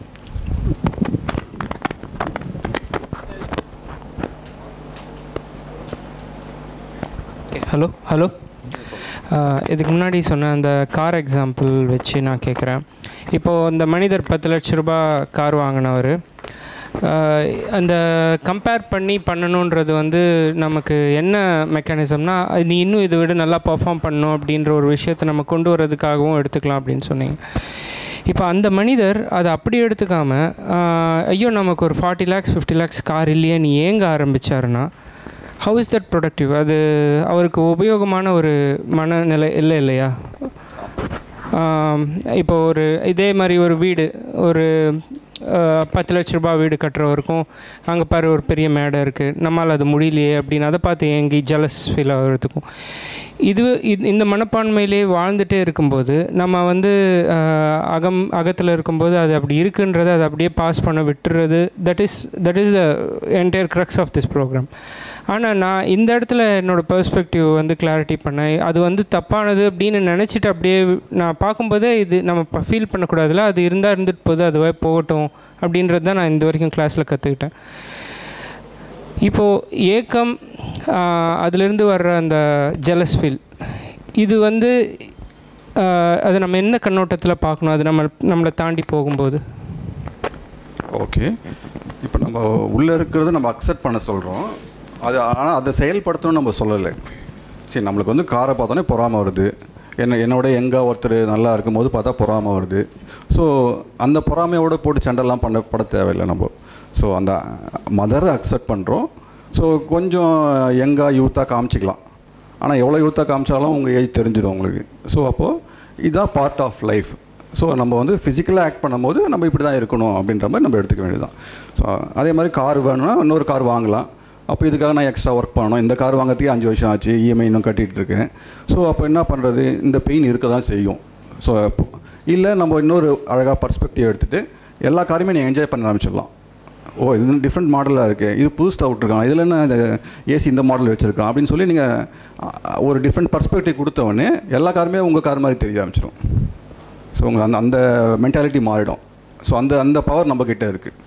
ஹலோ ஹலோ இதுக்கு முன்னாடி சொன்ன அந்த கார் எக்ஸாம்பிள் வச்சு நான் கேட்குறேன் இப்போது இந்த மனிதர் பத்து லட்ச ரூபாய் கார் வாங்கினவர் அந்த கம்பேர் பண்ணி பண்ணணுன்றது வந்து நமக்கு என்ன மெக்கானிசம்னா நீ இன்னும் இதை விட நல்லா பர்ஃபார்ம் பண்ணணும் அப்படின்ற ஒரு விஷயத்தை நம்ம கொண்டு வரதுக்காகவும் எடுத்துக்கலாம் அப்படின்னு சொன்னீங்க இப்போ அந்த மனிதர் அதை அப்படி எடுத்துக்காம ஆஹ், ஐயோ நமக்கு ஒரு forty lakhs fifty lakhs car இல்லையே நீ ஏங்க ஆரம்பிச்சாருன்னா ஹவு இஸ் தட் ப்ரொடக்டிவ் அது அவருக்கு உபயோகமான ஒரு மனநிலை இல்லை இல்லையா ஆம், இப்போ ஒரு இதே மாதிரி ஒரு வீடு ஒரு அஹ், பத்து லட்ச ரூபாய் வீடு கட்டுறவருக்கும் அங்கே பாரு ஒரு பெரிய மேடை இருக்குது நம்மால் அது முடியலையே அப்படின்னு அதை பார்த்து ஏங்கி ஜலஸ் ஃபீல் ஆகிறதுக்கும் இது இது- இந்த மனப்பான்மையிலே வாழ்ந்துட்டே இருக்கும்போது நம்ம வந்து அஹ், அகம் அகத்தில் இருக்கும்போது அது அப்படி இருக்குன்றதை அதை அப்படியே பாஸ் பண்ண விட்டுறது that is that is the entire crux of this program ஆனால் நான் இந்த இடத்துல என்னோடய பெர்ஸ்பெக்டிவ் வந்து கிளாரிட்டி பண்ணேன் அது வந்து தப்பானது அப்படின்னு நினச்சிட்டு அப்படியே நான் பார்க்கும்போதே இது நம்ம ஃபீல் பண்ணக்கூடாதுல அது இருந்தால் இருந்துட்டு போகுது அதுவே போகட்டும் அப்படின்றது தான் நான் இந்த வரைக்கும் கிளாஸில் கற்றுக்கிட்டேன் இப்போது ஏக்கம் ஆஹ், அதிலிருந்து வர்ற அந்த ஜெலஸ் ஃபீல் இது வந்து ஆஹ், அது நம்ம என்ன கண்ணோட்டத்தில் பார்க்கணும் அது நம்ம நம்மளை தாண்டி போகும்போது ஓகே இப்போ நம்ம உள்ளே இருக்கிறத நம்ம அக்செப்ட் பண்ண சொல்கிறோம் அது ஆனால் அதை செயல்படுத்தணும்னு நம்ம சொல்லலை சரி நம்மளுக்கு வந்து காரை பார்த்தோன்னே பொறாமை வருது என்ன என்னோட எங்கே ஒருத்தர் நல்லா இருக்கும்போது பார்த்தா பொறாமை வருது ஸோ அந்த பொறாமையோட போட்டு சண்டைலாம் பண்ண பட தேவையில்லை நம்ம ஸோ அந்த மதரை அக்செப்ட் பண்ணுறோம் ஸோ கொஞ்சம் யங்காக யூத்தாக காமிச்சிக்கலாம் ஆனால் எவ்வளோ யூத்தாக காமிச்சாலும் உங்கள் ஏஜ் தெரிஞ்சிடும் உங்களுக்கு ஸோ அப்போது இதுதான் பார்ட் ஆஃப் லைஃப் ஸோ நம்ம வந்து ஃபிசிக்கலாக ஆக்ட் பண்ணும்போது நம்ம இப்படி தான் இருக்கணும் அப்படின்ற மாதிரி நம்ம எடுத்துக்க வேண்டியதுதான் ஸோ அதே மாதிரி கார் வேணும்னா இன்னொரு கார் வாங்கலாம் அப்போ இதுக்காக நான் எக்ஸ்ட்ரா ஒர்க் பண்ணணும் இந்த கார் வாங்குறதுக்கே அஞ்சு வருஷம் ஆச்சு இஎம்ஐ இன்னும் கட்டிகிட்டு இருக்கேன் ஸோ அப்போ என்ன பண்ணுறது இந்த பெயின் இருக்க தான் செய்யும் ஸோ இல்லை நம்ம இன்னொரு அழகாக பர்ஸ்பெக்டிவ் எடுத்துகிட்டு எல்லா காரையுமே நீங்கள் என்ஜாய் பண்ண ஆரம்பிச்சிடலாம் ஓ இது டிஃப்ரெண்ட் மாடலாக இருக்குது இது புதுசாக விட்ருக்கான் இதில் என்ன இந்த ஏசி இந்த மாடல் வச்சுருக்கான் அப்படின்னு சொல்லி நீங்கள் ஒரு டிஃப்ரெண்ட் பர்ஸ்பெக்டிவ் கொடுத்தவொடனே எல்லா காருமே உங்கள் கார் மாதிரி தெரிய ஆரம்பிச்சிடும் ஸோ உங்கள் அந்த அந்த மென்டாலிட்டி மாறிடும் ஸோ அந்த அந்த பவர் நம்மக்கிட்ட இருக்குது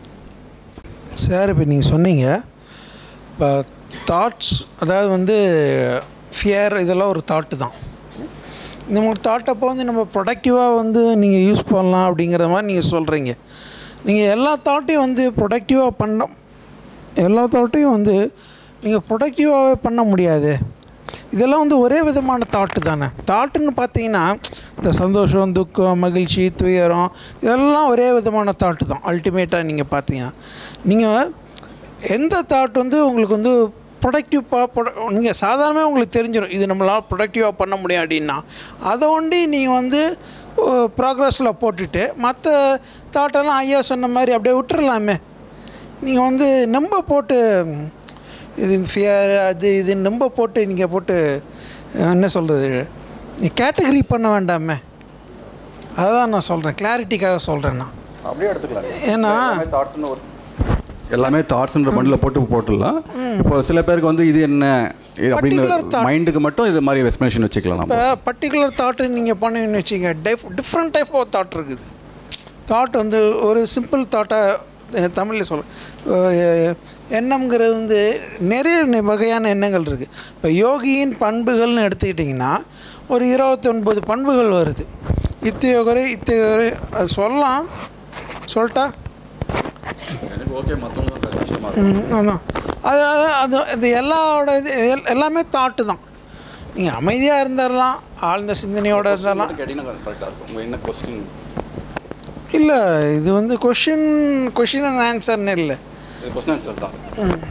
சார் இப்போ நீங்கள் சொன்னீங்க இப்போ தாட்ஸ் அதாவது வந்து ஃபியர் இதெல்லாம் ஒரு தாட்டு தான் இந்த மாதிரி தாட் அப்போ வந்து நம்ம ப்ரொடக்டிவாக வந்து நீங்கள் யூஸ் பண்ணலாம் அப்படிங்கிற மாதிரி நீங்கள் சொல்கிறீங்க நீங்கள் எல்லா தாட்டையும் வந்து ப்ரொடக்டிவாக பண்ண எல்லா தாட்டையும் வந்து நீங்கள் ப்ரொடக்டிவாகவே பண்ண முடியாது இதெல்லாம் வந்து ஒரே விதமான தாட்டு தானே தாட்டுன்னு பார்த்தீங்கன்னா இந்த சந்தோஷம் துக்கம் மகிழ்ச்சி துயரம் இதெல்லாம் ஒரே விதமான தாட்டு தான் அல்டிமேட்டாக நீங்கள் பார்த்தீங்கன்னா நீங்கள் எந்த தாட் வந்து உங்களுக்கு வந்து ப்ரொடக்டிவ் பா நீங்கள் சாதாரணமாக உங்களுக்கு தெரிஞ்சிடும் இது நம்மளால் ப்ரொடக்டிவாக பண்ண முடியும் அப்படின்னா அதை ஒண்டி நீங்கள் வந்து ப்ராக்ரஸில் போட்டுட்டு மற்ற தாட்டெல்லாம் ஐயா சொன்ன மாதிரி அப்படியே விட்டுறலாமே நீங்கள் வந்து நம்ப போட்டு இது ஃபியர் அது இது நம்ப போட்டு நீங்கள் போட்டு அஹ், என்ன சொல்கிறது கேட்டகரி பண்ண வேண்டாமே அதுதான் நான் சொல்கிறேன் கிளாரிட்டிக்காக சொல்கிறேன் நான் அப்படியே எடுத்துக்கலாம் ஏன்னா தாட்ஸ்னு ஒரு எல்லாமே தாட்ஸ்ன்ற பண்டில் போட்டு போட்டுடலாம் இப்போ சில பேருக்கு வந்து இது என்ன இது அப்படின்னு Particular thought. மைண்டுக்கு மட்டும் இது மாதிரி எக்ஸ்பிளேஷன் வச்சுக்கலாம் நம்ம இப்போ பர்டிகுலர் தாட்டு நீங்கள் பண்ணீங்கன்னு வச்சுங்க டெஃப் டிஃப்ரெண்ட் டைப் ஆஃப் தாட் இருக்குது தாட் வந்து ஒரு சிம்பிள் தாட்டாக தமிழில் சொல்ல எண்ணம்ங்கிறது வந்து நிறைய நி- வகையான எண்ணங்கள் இருக்குது இப்போ யோகியின் பண்புகள்னு எடுத்துக்கிட்டிங்கன்னா ஒரு இருபத்தொன்பது பண்புகள் வருது இத்தியோகரை இத்தியோகரை அது சொல்லலாம் சொல்லட்டா எனக்கு ஓகே மற்றவங்க ம், அதான் அது அது அது இது எல்லாரோட இது எல்- எல்லாமே தாட்டு தான் நீங்கள் அமைதியாக இருந்துடலாம் ஆழ்ந்த சிந்தனையோடு இருந்துடலாம் கேட்டிங்கன்னா கரெக்டாக இருக்கும் உங்கள் என்ன கொஸ்டின் இல்லை இது வந்து கொஷின் கொஷின் அண்ட் ஆன்சர்னு இல்லை இது கொஸ்டின் ஆன்சர் தான்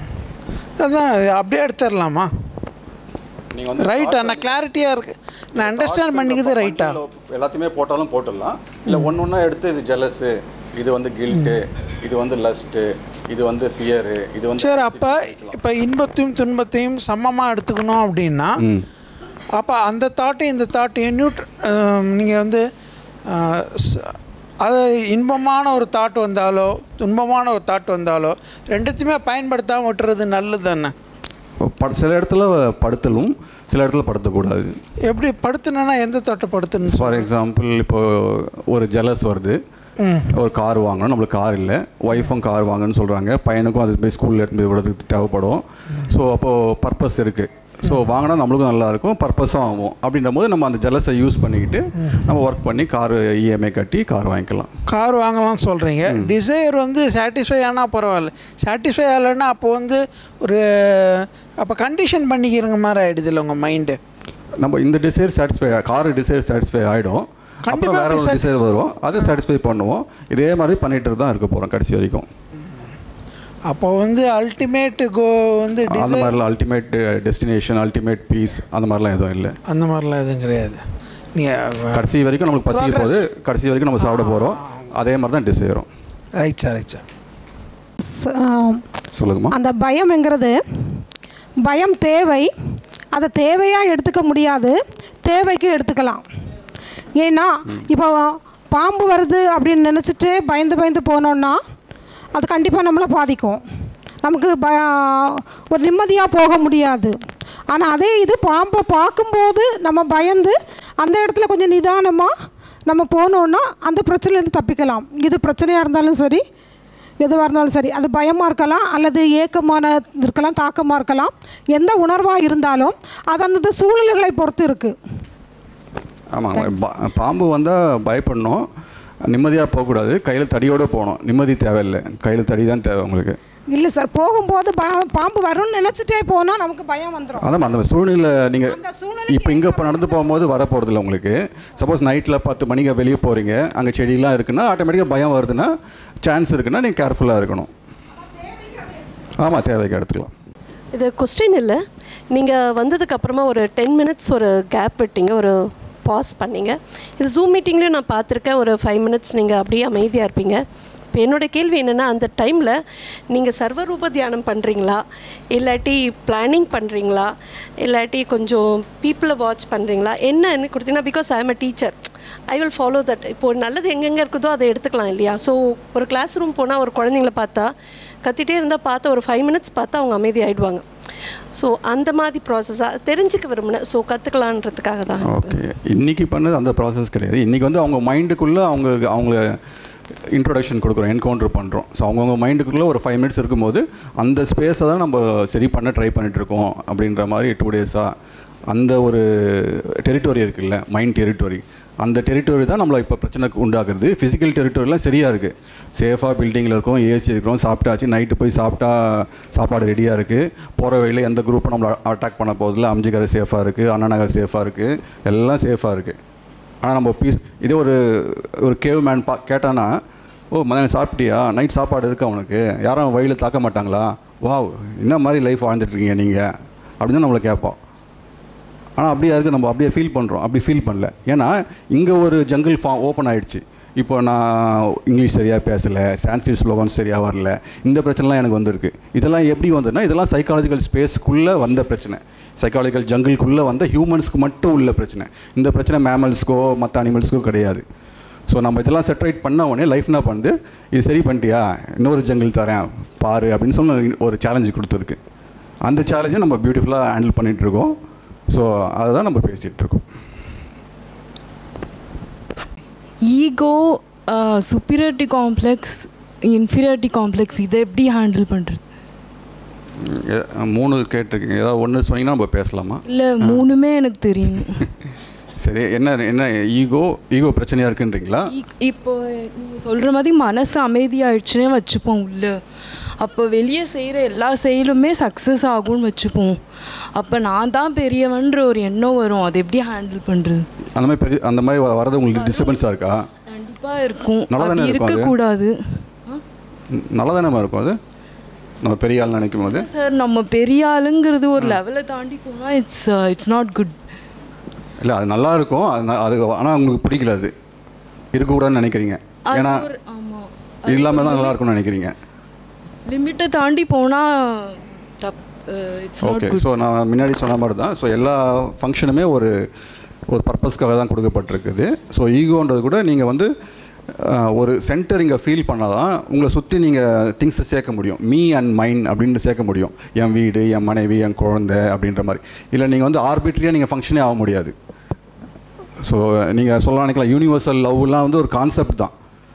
அதான் இது அப்படியே எடுத்துடலாமா நீங்கள் வந்து ரைட் ஆனால் கிளாரிட்டியாக இருக்குது நான் அண்டர்ஸ்டாண்ட் பண்ணிக்கிறது ரைட்டா எல்லாத்தையுமே போட்டாலும் போட்டுடலாம் இல்லை ஒன்று ஒன்றா எடுத்து இது ஜெலஸு இது வந்து கில்ட்டு இது வந்து லஸ்ட்டு இது வந்து ஃபியரு இது வந்து சரி அப்போ இப்போ இன்பத்தையும் துன்பத்தையும் சமமாக எடுத்துக்கணும் அப்படின்னா ம் அப்போ அந்த தாட்டையும் இந்த தாட்டையும் நியூட் நீங்கள் வந்து அஹ், ச- அது இன்பமான ஒரு தாட் வந்தாலோ துன்பமான ஒரு தாட் வந்தாலோ ரெண்டுத்தையுமே பயன்படுத்தாமல் விட்டுறது நல்லது தானே ப- சில இடத்துல படுத்தலும் சில இடத்துல படுத்தக்கூடாது எப்படி படுத்துனா எந்த தாட்டை படுத்தணும் ஃபார் எக்ஸாம்பிள் இப்போ ஒரு ஜெலஸ் வருது ம் ஒரு கார் வாங்கணும் நம்மளுக்கு கார் இல்லை ஒய்ஃபும் கார் வாங்கன்னு சொல்கிறாங்க பையனுக்கும் அது போய் ஸ்கூலில் எடுத்து போய் விடுறதுக்கு தேவைப்படும் ஸோ அப்போது பர்பஸ் இருக்குது ஸோ வாங்கினா நம்மளுக்கும் நல்லாயிருக்கும் பர்பஸும் ஆகும் அப்படின்ற போது நம்ம அந்த ஜெலஸை யூஸ் பண்ணிக்கிட்டு நம்ம ஒர்க் பண்ணி கார் இஎம்ஐ கட்டி கார் வாங்கிக்கலாம் கார் வாங்கலாம்னு சொல்கிறீங்க டிசைர் வந்து சாட்டிஸ்ஃபை ஆனால் பரவாயில்ல சாட்டிஸ்ஃபை ஆகலைன்னா அப்போ வந்து ஒரு அப்போ கண்டிஷன் பண்ணிக்கிறங்க மாதிரி ஆகிடுதில்ல உங்கள் மைண்டு நம்ம இந்த desire satisfy car desire satisfy ஆகிடும் அப்புறம் கண்டிப்பா வேற ஒரு decide- டிசைர் வரும் அதை சாட்டிஸ்ஃபை பண்ணுவோம் இதே மாதிரி பண்ணிட்டு தான் இருக்க போகிறோம் கடைசி வரைக்கும் அப்போ வந்து அல்டிமேட் கோ வந்து அந்த டிசைர் மாதிரிலாம் அல்டிமேட் டெஸ்டினேஷன் அல்டிமேட் பீஸ் அந்த மாதிரிலாம் எதுவும் இல்லை அந்த மாதிரிலாம் எதுவும் கிடையாது நீங்கள் கடைசி வரைக்கும் நம்மளுக்கு பசிக்க Progress. போகுது கடைசி வரைக்கும் நம்ம சாப்பிட போகிறோம் அதே மாதிரி தான் டிசைரும் ரைட் சார் ரைட் சார் ச- ஆம். சொல்லுங்கம்மா அந்த பயம்ங்கிறது பயம் தேவை அதை தேவையாக எடுத்துக்க முடியாது தேவைக்கு எடுத்துக்கலாம் ஏன்னா இப்போ பாம்பு வருது அப்படின்னு நினச்சிட்டு பயந்து பயந்து போனோன்னா அது கண்டிப்பாக நம்மளை பாதிக்கும் நமக்கு ப ஒரு நிம்மதியாக போக முடியாது ஆனால் அதே இது பாம்பை பார்க்கும்போது நம்ம பயந்து அந்த இடத்துல கொஞ்சம் நிதானமாக நம்ம போனோன்னா அந்த பிரச்சனையிலேருந்து தப்பிக்கலாம் இது பிரச்சனையாக இருந்தாலும் சரி எதுவாக இருந்தாலும் சரி அது பயமாக இருக்கலாம் அல்லது ஏக்கமான இருக்கலாம் தாக்கமாக இருக்கலாம் எந்த உணர்வாக இருந்தாலும் அது அந்த சூழ்நிலைகளை பொறுத்து இருக்குது ஆமாங்க பா- பாம்பு வந்தால் பயப்படணும் நிம்மதியாக போகக்கூடாது கையில் தடியோடு போகணும் நிம்மதி தேவையில்லை கையில் தடி தான் தேவை உங்களுக்கு இல்லை சார் போகும்போது ப பாம்பு வரும்னு நினச்சிட்டே போனால் நமக்கு பயம் வந்துடும் அதான் அந்த சூழ்நிலை நீங்கள் அந்த சூழ்நிலை இப்போ இங்கே இப்போ நடந்து போகும்போது வர போகிறதில்ல உங்களுக்கு சப்போஸ் நைட்டில் பத்து மணிக்கு வெளியே போகிறீங்க அங்கே செடியெலாம் இருக்குன்னா ஆட்டோமேட்டிக்காக பயம் வருதுன்னா சான்ஸ் இருக்குன்னா நீங்கள் கேர்ஃபுல்லாக இருக்கணும் ஆமாம் தேவைக்கு எடுத்துக்கலாம் இது கொஸ்டின் இல்லை நீங்கள் வந்ததுக்கு அப்புறமா ஒரு டென் மினிட்ஸ் ஒரு கேப் விட்டீங்க ஒரு பாஸ் பண்ணீங்க இது ஜூம் மீட்டிங்லேயும் நான் பார்த்துருக்கேன் ஒரு ஃபைவ் மினிட்ஸ் நீங்கள் அப்படியே அமைதியாக இருப்பீங்க இப்போ என்னோட கேள்வி என்னென்னா அந்த டைமில் நீங்கள் சர்வரூப தியானம் பண்ணுறீங்களா இல்லாட்டி பிளானிங் பண்ணுறீங்களா இல்லாட்டி கொஞ்சம் பீப்புளை வாட்ச் பண்ணுறீங்களா என்னன்னு கொடுத்தீங்கன்னா because I am a teacher I will follow that இப்போ ஒரு நல்லது எங்கெங்கே இருக்குதோ அதை எடுத்துக்கலாம் இல்லையா ஸோ ஒரு கிளாஸ் ரூம் போனால் ஒரு குழந்தைங்கள பார்த்தா கத்திட்டே இருந்தால் பார்த்தா ஒரு ஃபைவ் மினிட்ஸ் பார்த்தா அவங்க அமைதி ஆயிடுவாங்க ஸோ அந்த மாதிரி ப்ராசஸாக தெரிஞ்சுக்க விரும்பினேன் ஸோ கற்றுக்கலான்றதுக்காக தான் ஓகே இன்றைக்கி பண்ணது அந்த ப்ராசஸ் கிடையாது இன்றைக்கி வந்து அவங்க மைண்டுக்குள்ளே அவங்க அவங்க இன்ட்ரொடக்ஷன் கொடுக்குறோம் என்கவுண்டர் பண்ணுறோம் ஸோ அவங்கவுங்க மைண்டுக்குள்ளே ஒரு ஃபைவ் மினிட்ஸ் இருக்கும்போது அந்த ஸ்பேஸை தான் நம்ம சரி பண்ண ட்ரை பண்ணிகிட்ருக்கோம் அப்படின்ற மாதிரி டூ டேஸாக அந்த ஒரு டெரிட்டோரி இருக்குல்ல மைண்ட் டெரிட்டோரி அந்த டெரிட்டோரி தான் நம்மளை இப்போ பிரச்சனைக்கு உண்டாக்குறது ஃபிசிக்கல் டெரிட்டோரிலாம் சரியாக இருக்குது சேஃபாக பில்டிங்கில் இருக்கும் ஏசி இருக்கிறோம் சாப்பிட்டாச்சு நைட்டு போய் சாப்பிட்டா சாப்பாடு ரெடியாக இருக்குது போகிற வழியில் எந்த குரூப்பும் நம்மளை அட்டாக் பண்ண போதில்ல அம்ஜிகர் சேஃபாக இருக்குது அண்ணா நகர் சேஃபாக இருக்குது எல்லாம் சேஃபாக இருக்குது ஆனால் நம்ம பீஸ் இதே ஒரு ஒரு கேவ் மேன் பா கேட்டானா ஓ மதியானம் சாப்பிட்டியா நைட் சாப்பாடு இருக்கு அவனுக்கு யாரும் வழியில் தாக்க மாட்டாங்களா வாவ் என்ன மாதிரி லைஃப் வாழ்ந்துட்டுருக்கீங்க நீங்கள் அப்படின்னு தான் நம்மளை கேட்போம் ஆனால் அப்படியே இருக்கு நம்ம அப்படியே ஃபீல் பண்ணுறோம் அப்படி ஃபீல் பண்ணல ஏன்னா இங்கே ஒரு ஜங்கிள் ஃபார்ம் ஓப்பன் ஆயிடுச்சு இப்போ நான் இங்கிலீஷ் சரியாக பேசலை சான்ஸ்கிரிட் ஸ்லோகன்ஸ் சரியாக வரல இந்த பிரச்சனைலாம் எனக்கு வந்திருக்கு இதெல்லாம் எப்படி வந்ததுன்னா இதெல்லாம் சைக்காலஜிக்கல் ஸ்பேஸ்க்குள்ளே வந்த பிரச்சனை சைக்காலஜிக்கல் ஜங்கிள்குள்ளே வந்த ஹியூமன்ஸ்க்கு மட்டும் உள்ள பிரச்சனை இந்த பிரச்சனை மேமல்ஸ்க்கோ மற்ற அனிமல்ஸ்க்கோ கிடையாது ஸோ நம்ம இதெல்லாம் செட்டரேட் பண்ண உடனே லைஃப் என்ன பண்ணுது இது சரி பண்ணிட்டியா இன்னொரு ஜங்கிள் தரேன் பாரு அப்படின்னு சொல்லி ஒரு சேலஞ்சு கொடுத்துருக்கு அந்த சேலஞ்சை நம்ம பியூட்டிஃபுல்லாக ஹேண்டில் பண்ணிகிட்டு இருக்கோம் ஸோ அதை தான் நம்ம பேசிகிட்டு இருக்கோம் ego superiority complex inferiority complex இதை எப்படி ஹேண்டில் பண்ணுறது எ- மூணு கேட்டிருக்கீங்க ஏதாவது ஒன்று சொன்னீங்கன்னா நம்ம பேசலாமா இல்லை மூணுமே எனக்கு தெரியும் சரி என்ன என்ன ஈகோ ஈகோ பிரச்சனையாக இருக்குன்றீங்களா இ- இப்போ நீங்கள் சொல்கிற மாதிரி மனசு அமைதியாயிடுச்சுனே வச்சுப்போம் உள்ள அப்போ வெளியே செய்கிற எல்லா செயலுமே சக்ஸஸ் ஆகும்னு வச்சுப்போம் அப்போ நான் தான் பெரியவன்ற ஒரு எண்ணம் வரும் அதை எப்படி ஹேண்டில் பண்ணுறது அந்த மாதிரி பெரிய அந்த மாதிரி வ- வரது உங்களுக்கு டிஸ்டர்பன்ஸாக இருக்கா கண்டிப்பாக இருக்கும் நல்லா தானே அப்படி இருக்கும் அது? இருக்கக்கூடாது ம், நல்லா தானே இருக்கும் அது நம்ம பெரிய ஆள் நினைக்கும் போது சார் நம்ம பெரிய ஆளுங்கிறது ஒரு லெவலை தாண்டி போனால் இட்ஸ் இட்ஸ் நாட் குட் இல்லை அது நல்லா இருக்கும் அது ந- அது ஆனால் உங்களுக்கு பிடிக்கல அது இருக்கக்கூடாதுன்னு நினைக்கிறீங்க ஏன்னா ஆமாம் இல்லாமல் தான் நல்லா இருக்கும்னு நினைக்கிறீங்க லிமிட்டை தாண்டி போனால் தப் it's not okay good so நான் முன்னாடி சொன்ன மாதிரி தான் ஸோ எல்லா ஃபங்க்ஷனுமே ஒரு ஒரு பர்பஸ்க்காக தான் கொடுக்கப்பட்டிருக்குது ஸோ ஈகோன்றது கூட நீங்கள் வந்து அஹ், ஒரு சென்டர் இங்கே ஃபீல் பண்ணால் தான் உங்களை சுற்றி நீங்கள் திங்ஸை சேர்க்க முடியும் மீ அண்ட் மைண்ட் அப்படின்னு சேர்க்க முடியும் என் வீடு என் மனைவி என் குழந்தை அப்படின்ற மாதிரி இல்லை நீங்கள் வந்து ஆர்பிட்ரியாக நீங்கள் ஃபங்க்ஷனே ஆக முடியாது ஸோ நீங்கள் சொல்லலாம் நினைக்கலாம் யூனிவர்சல் லவ்லாம் வந்து ஒரு கான்செப்ட் தான்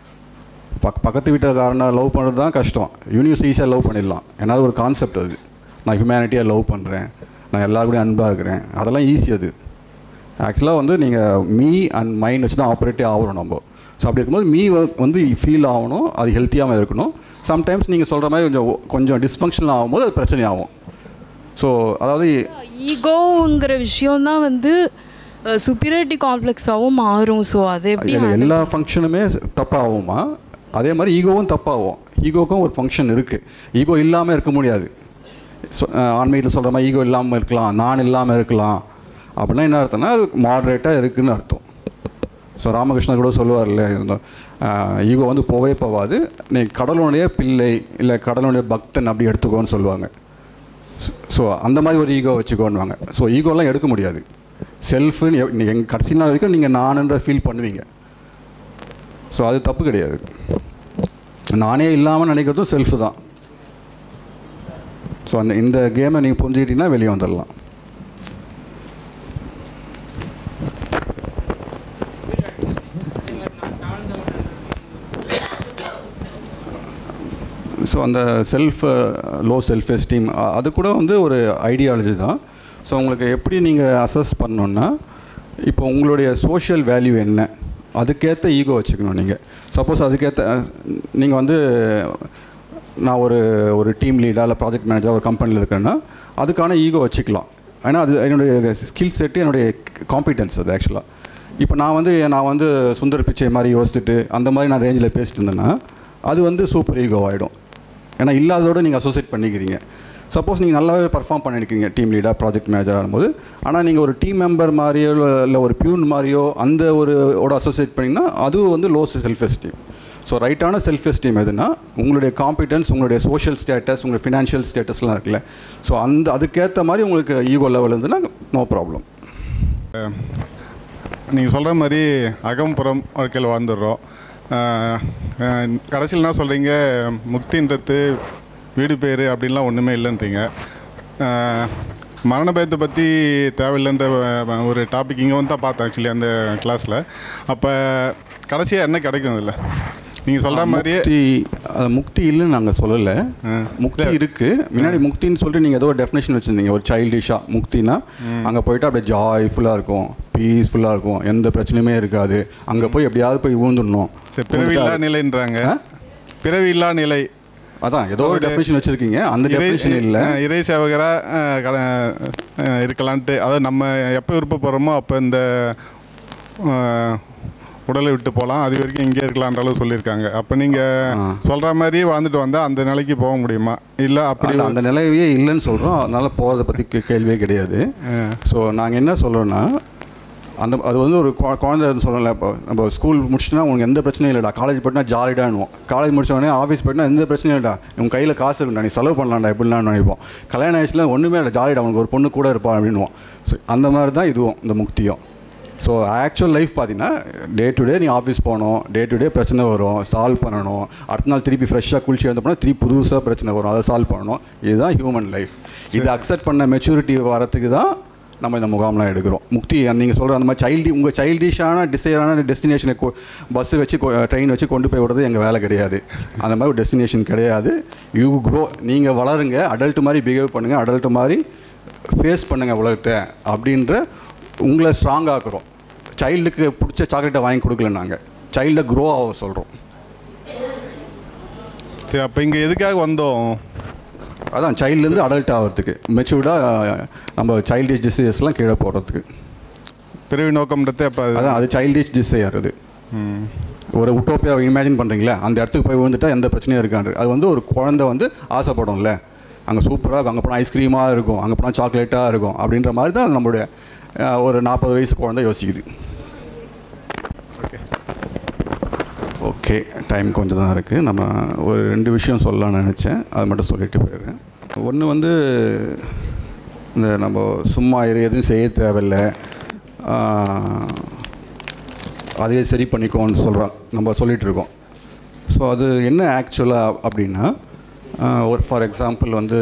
பக் பக்கத்து வீட்டுக்காரனை லவ் பண்ணுறது தான் கஷ்டம் யூனிவர்ஸ் ஈஸியாக லவ் பண்ணிடலாம் ஏன்னா அது ஒரு கான்செப்ட் அது நான் ஹியூமனிட்டியாக லவ் பண்ணுறேன் நான் எல்லாரும் கூடயும் அன்பாக இருக்கிறேன் அதெல்லாம் ஈஸி அது ஆக்சுவலாக வந்து நீங்கள் மீ அண்ட் மைண்ட் வச்சு தான் ஆப்ரேட்டே ஆகணும் நம்ம ஸோ அப்படி இருக்கும்போது மீ வந்து ஃபீல் ஆகணும் அது ஹெல்த்தியாக இருக்கணும் சம்டைம்ஸ் நீங்கள் சொல்கிற மாதிரி கொஞ்சம் கொஞ்சம் டிஸ்ஃபங்க்ஷனல் ஆகும்போது அது பிரச்சனை ஆகும் ஸோ அதாவது ஈகோங்கிற விஷயம் தான் வந்து சுப்பீரியாரிட்டி காம்ப்ளெக்ஸாகவும் மாறும் ஸோ அதை எப்படி இல்லை handle எல்லா ஃபங்க்ஷனுமே தப்பாகுமா அதே மாதிரி ஈகோவும் தப்பாகும் ஈகோக்கும் ஒரு ஃபங்க்ஷன் இருக்குது ஈகோ இல்லாமல் இருக்க முடியாது சொ- அஹ் ஆன்மீகத்தில் சொல்கிற மாதிரி ஈகோ இல்லாமல் இருக்கலாம் நான் இல்லாமல் இருக்கலாம் அப்படின்னா என்ன அர்த்தம்னா அது மாடரேட்டாக இருக்குன்னு அர்த்தம் ஸோ ராமகிருஷ்ணன் கூட சொல்லுவார்ல இந்த ஈகோ வந்து போவே போகாது நீ கடலுடைய பிள்ளை இல்லை கடலுடைய பக்தன் அப்படி எடுத்துக்கோன்னு சொல்லுவாங்க ஸோ அந்த மாதிரி ஒரு ஈகோ வச்சுக்கோன்னுவாங்க ஸோ ஈகோலாம் எடுக்க முடியாது செல்ஃபுன்னு எங்கள் கடைசி நாள் வரைக்கும் நீங்கள் நானுன்ற ஃபீல் பண்ணுவீங்க ஸோ அது தப்பு கிடையாது நானே இல்லாமல் நினைக்கிறதும் செல்ஃபு தான் ஸோ அந்த இந்த கேமை நீங்கள் புரிஞ்சுக்கிட்டீங்கன்னா வெளியே வந்துடலாம் ஸோ அந்த செல்ஃப் லோ செல்ஃப் எஸ்டீம் அது கூட வந்து ஒரு ஐடியாலஜி தான் ஸோ உங்களுக்கு எப்படி நீங்கள் அசஸ் பண்ணணுன்னா இப்போ உங்களுடைய சோஷியல் வேல்யூ என்ன அதுக்கேற்ற ஈகோ வச்சுக்கணும் நீங்கள் சப்போஸ் அதுக்கேற்ற நீங்கள் வந்து நான் ஒரு ஒரு டீம் லீடாக இல்லை ப்ராஜெக்ட் மேனேஜராக ஒரு கம்பெனியில் இருக்கேன்னா அதுக்கான ஈகோ வச்சுக்கலாம் ஏன்னா அது என்னுடைய ஸ்கில் செட்டு என்னுடைய காம்பிடன்ஸ் அது ஆக்சுவலாக இப்போ நான் வந்து நான் வந்து சுந்தர் பிச்சை மாதிரி யோசிச்சுட்டு அந்த மாதிரி நான் ரேஞ்சில் பேசிட்டு இருந்தேன்னா அது வந்து சூப்பர் ஈகோ ஆகிடும் ஏன்னா இல்லாததோட நீங்கள் அசோசியேட் பண்ணிக்கிறீங்க சப்போஸ் நீங்கள் நல்லாவே பர்ஃபார்ம் பண்ணியிருக்கீங்க டீம் லீடாக ப்ராஜெக்ட் மேனேஜர் ஆகும்போது ஆனால் நீங்கள் ஒரு டீம் மெம்பர் மாதிரியோ இல்லை ஒரு பியூன் மாதிரியோ அந்த ஒரு ஓட அசோசியேட் பண்ணிங்கன்னா அது வந்து லோ செல்ஃப் எஸ்டீம் ஸோ ரைட்டான செல்ஃப் எஸ்டீம் எதுனா உங்களுடைய காம்பிடன்ஸ் உங்களுடைய சோஷியல் ஸ்டேட்டஸ் உங்களுடைய ஃபினான்ஷியல் ஸ்டேட்டஸ்லாம் இருக்குல்ல ஸோ அந்த அதுக்கேற்ற மாதிரி உங்களுக்கு ஈகோ லெவல் இருந்துன்னா நோ ப்ராப்ளம் நீங்கள் சொல்கிற மாதிரி அகம்புறம் வாழ்க்கையில் வாழ்ந்துடுறோம் அஹ், அஹ், கடைசியில் என்ன சொல்கிறீங்க முக்தின்றது வீடு பேர் அப்படின்லாம் ஒன்றுமே இல்லைன்றீங்க அஹ், மரண பயத்தை பற்றி தேவையில்லைன்ற அஹ், ஒரு டாபிக் இங்கே வந்து தான் பார்த்தேன் ஆக்சுவலி அந்த கிளாஸில் அப்போ கடைசியாக என்ன கிடைக்கும் அதில் நீங்கள் சொல்கிற மாதிரியே முக்தி அது முக்தி இல்லைன்னு நாங்கள் சொல்லலை ஆ. முக்தி இருக்கு முன்னாடி முக்தின்னு சொல்லிட்டு நீங்கள் ஏதோ ஒரு டெஃபினேஷன் வச்சுருந்தீங்க ஒரு சைல்டிஷாக முக்தினா அங்கே போயிட்டு அப்படியே ஜாய்ஃபுல்லாக இருக்கும் பீஸ்ஃபுல்லாக இருக்கும் எந்த பிரச்சனையுமே இருக்காது அங்கே போய் எப்படியாவது போய் ஊந்துடணும் சரி, பிறவியில்லா நிலைன்றாங்க ஆ? பிறவியில்லா நிலை அதான் ஏதோ ஒரு ஒரு டெஃபினேஷன் வச்சுருக்கீங்க அந்த இறை டெஃபினேஷன் இல்லை அஹ், இறை சேவகராக இருக்கலான்ட்டு அதாவது நம்ம எப்போ விருப்பப்படுறோமோ அப்போ இந்த அஹ், உடலை விட்டு போகலாம் அது வரைக்கும் இங்கே இருக்கலான்ற அளவு சொல்லியிருக்காங்க அப்போ நீங்கள் சொல்கிற மாதிரியே வாழ்ந்துட்டு வந்தால் அந்த நிலைக்கு போக முடியுமா இல்லை அப்படி அப்படி அந்த நிலையே இல்லைன்னு சொல்கிறோம் அதனால் போகிறத பற்றி கே- கேள்வியே கிடையாது ஸோ நாங்கள் என்ன சொல்கிறோன்னா அந்த அது வந்து ஒரு குழ- குழந்தை சொல்லல இப்போ நம்ம ஸ்கூல் முடிச்சுட்டுனா உனக்கு எந்த பிரச்சனையும் இல்லைடா காலேஜ் போயிட்டுனா ஜாலிடானுவோம் காலேஜ் முடிச்ச உடனே ஆஃபீஸ் போயிட்டுனா எந்த பிரச்சனையும் இல்லைடா உன் கையில் காசு இருக்குடா நீ செலவு பண்ணலாம்டா எப்படிலாம் நினைப்போம் கல்யாணம் ஆயிடுச்சுல ஒன்றுமே இல்லை ஜாலிடா உனக்கு ஒரு பொண்ணு கூட இருப்பா அப்படின்வோம் ஸோ அந்த மாதிரி தான் இதுவும் இந்த முக்தியும் ஸோ ஆக்சுவல் லைஃப் பார்த்தீங்கன்னா டே டு டே நீ ஆஃபீஸ் போகணும் டே டு டே பிரச்சனை வரும் சால்வ் பண்ணணும் அடுத்த நாள் திருப்பி ஃப்ரெஷ்ஷாக குளிச்சு வந்து போனால் திருப்பி புதுசாக பிரச்சனை வரும் அதை சால்வ் பண்ணணும் இதுதான் ஹியூமன் லைஃப் இதை அக்செப்ட் பண்ண மெச்சூரிட்டி வரத்துக்கு தான் நம்ம இந்த முகாம்லாம் எடுக்கிறோம் முக்தி நீங்கள் சொல்கிற அந்த மாதிரி சைல்டி உங்கள் சைல்டிஷான டிசைரான டெஸ்டினேஷனை பஸ்ஸு வச்சு ட்ரெயின் வச்சு கொண்டு போய் விடுறது எங்கள் வேலை கிடையாது அந்த மாதிரி ஒரு டெஸ்டினேஷன் கிடையாது யூ க்ரோ நீங்கள் வளருங்க அடல்ட் மாதிரி பிஹேவ் பண்ணுங்கள் அடல்ட் மாதிரி ஃபேஸ் பண்ணுங்கள் உலகத்தை அப்படின்ற உங்களை ஸ்ட்ராங் ஆக்குறோம் சைல்டுக்கு பிடிச்ச சாக்லேட்டை வாங்கி கொடுக்கல நாங்கள் சைல்டை க்ரோ ஆக சொல்கிறோம் சரி அப்போ இங்கே எதுக்காக வந்தோம் அதான் சைல்டுலேருந்து அடல்ட் ஆகிறதுக்கு மெச்சூர்டாக நம்ம சைல்டிஷ் டிசைர்ஸ்லாம் கீழே போடுறதுக்கு பிறவி நோக்கம்ன்றது அப்போ அது அதான் அது சைல்டிஷ் டிசையர் அது ம். ஒரு உட்டோப்பியா இமேஜின் பண்ணுறீங்களா அந்த இடத்துக்கு போய் விழுந்துட்டா எந்த பிரச்சனையும் இருக்காது அது வந்து ஒரு குழந்தை வந்து ஆசைப்படும்ல அங்கே சூப்பராக இருக்கும் அங்கே போனால் ஐஸ்கிரீமாக இருக்கும் அங்கே போனால் சாக்லேட்டாக இருக்கும் அப்படின்ற மாதிரி தான் நம்மளுடைய அஹ், ஒரு நாற்பது வயசு குழந்தை யோசிக்குது ஓகே ஓகே டைம் கொஞ்சம் தான் இருக்குது நம்ம ஒரு ரெண்டு விஷயம் சொல்லலாம்னு நினச்சேன் அதை மட்டும் சொல்லிட்டு போயிடுறேன் ஒன்று வந்து இந்த நம்ம சும்மா இரு எதுவும் செய்ய தேவையில்லை ஆஹ், அதையே சரி பண்ணிக்கோன்னு சொல்கிறோம் நம்ம சொல்லிகிட்டு இருக்கோம் ஸோ அது என்ன ஆக்சுவலாக அப்படின்னா ஆஹ், ஒரு ஃபார் எக்ஸாம்பிள் வந்து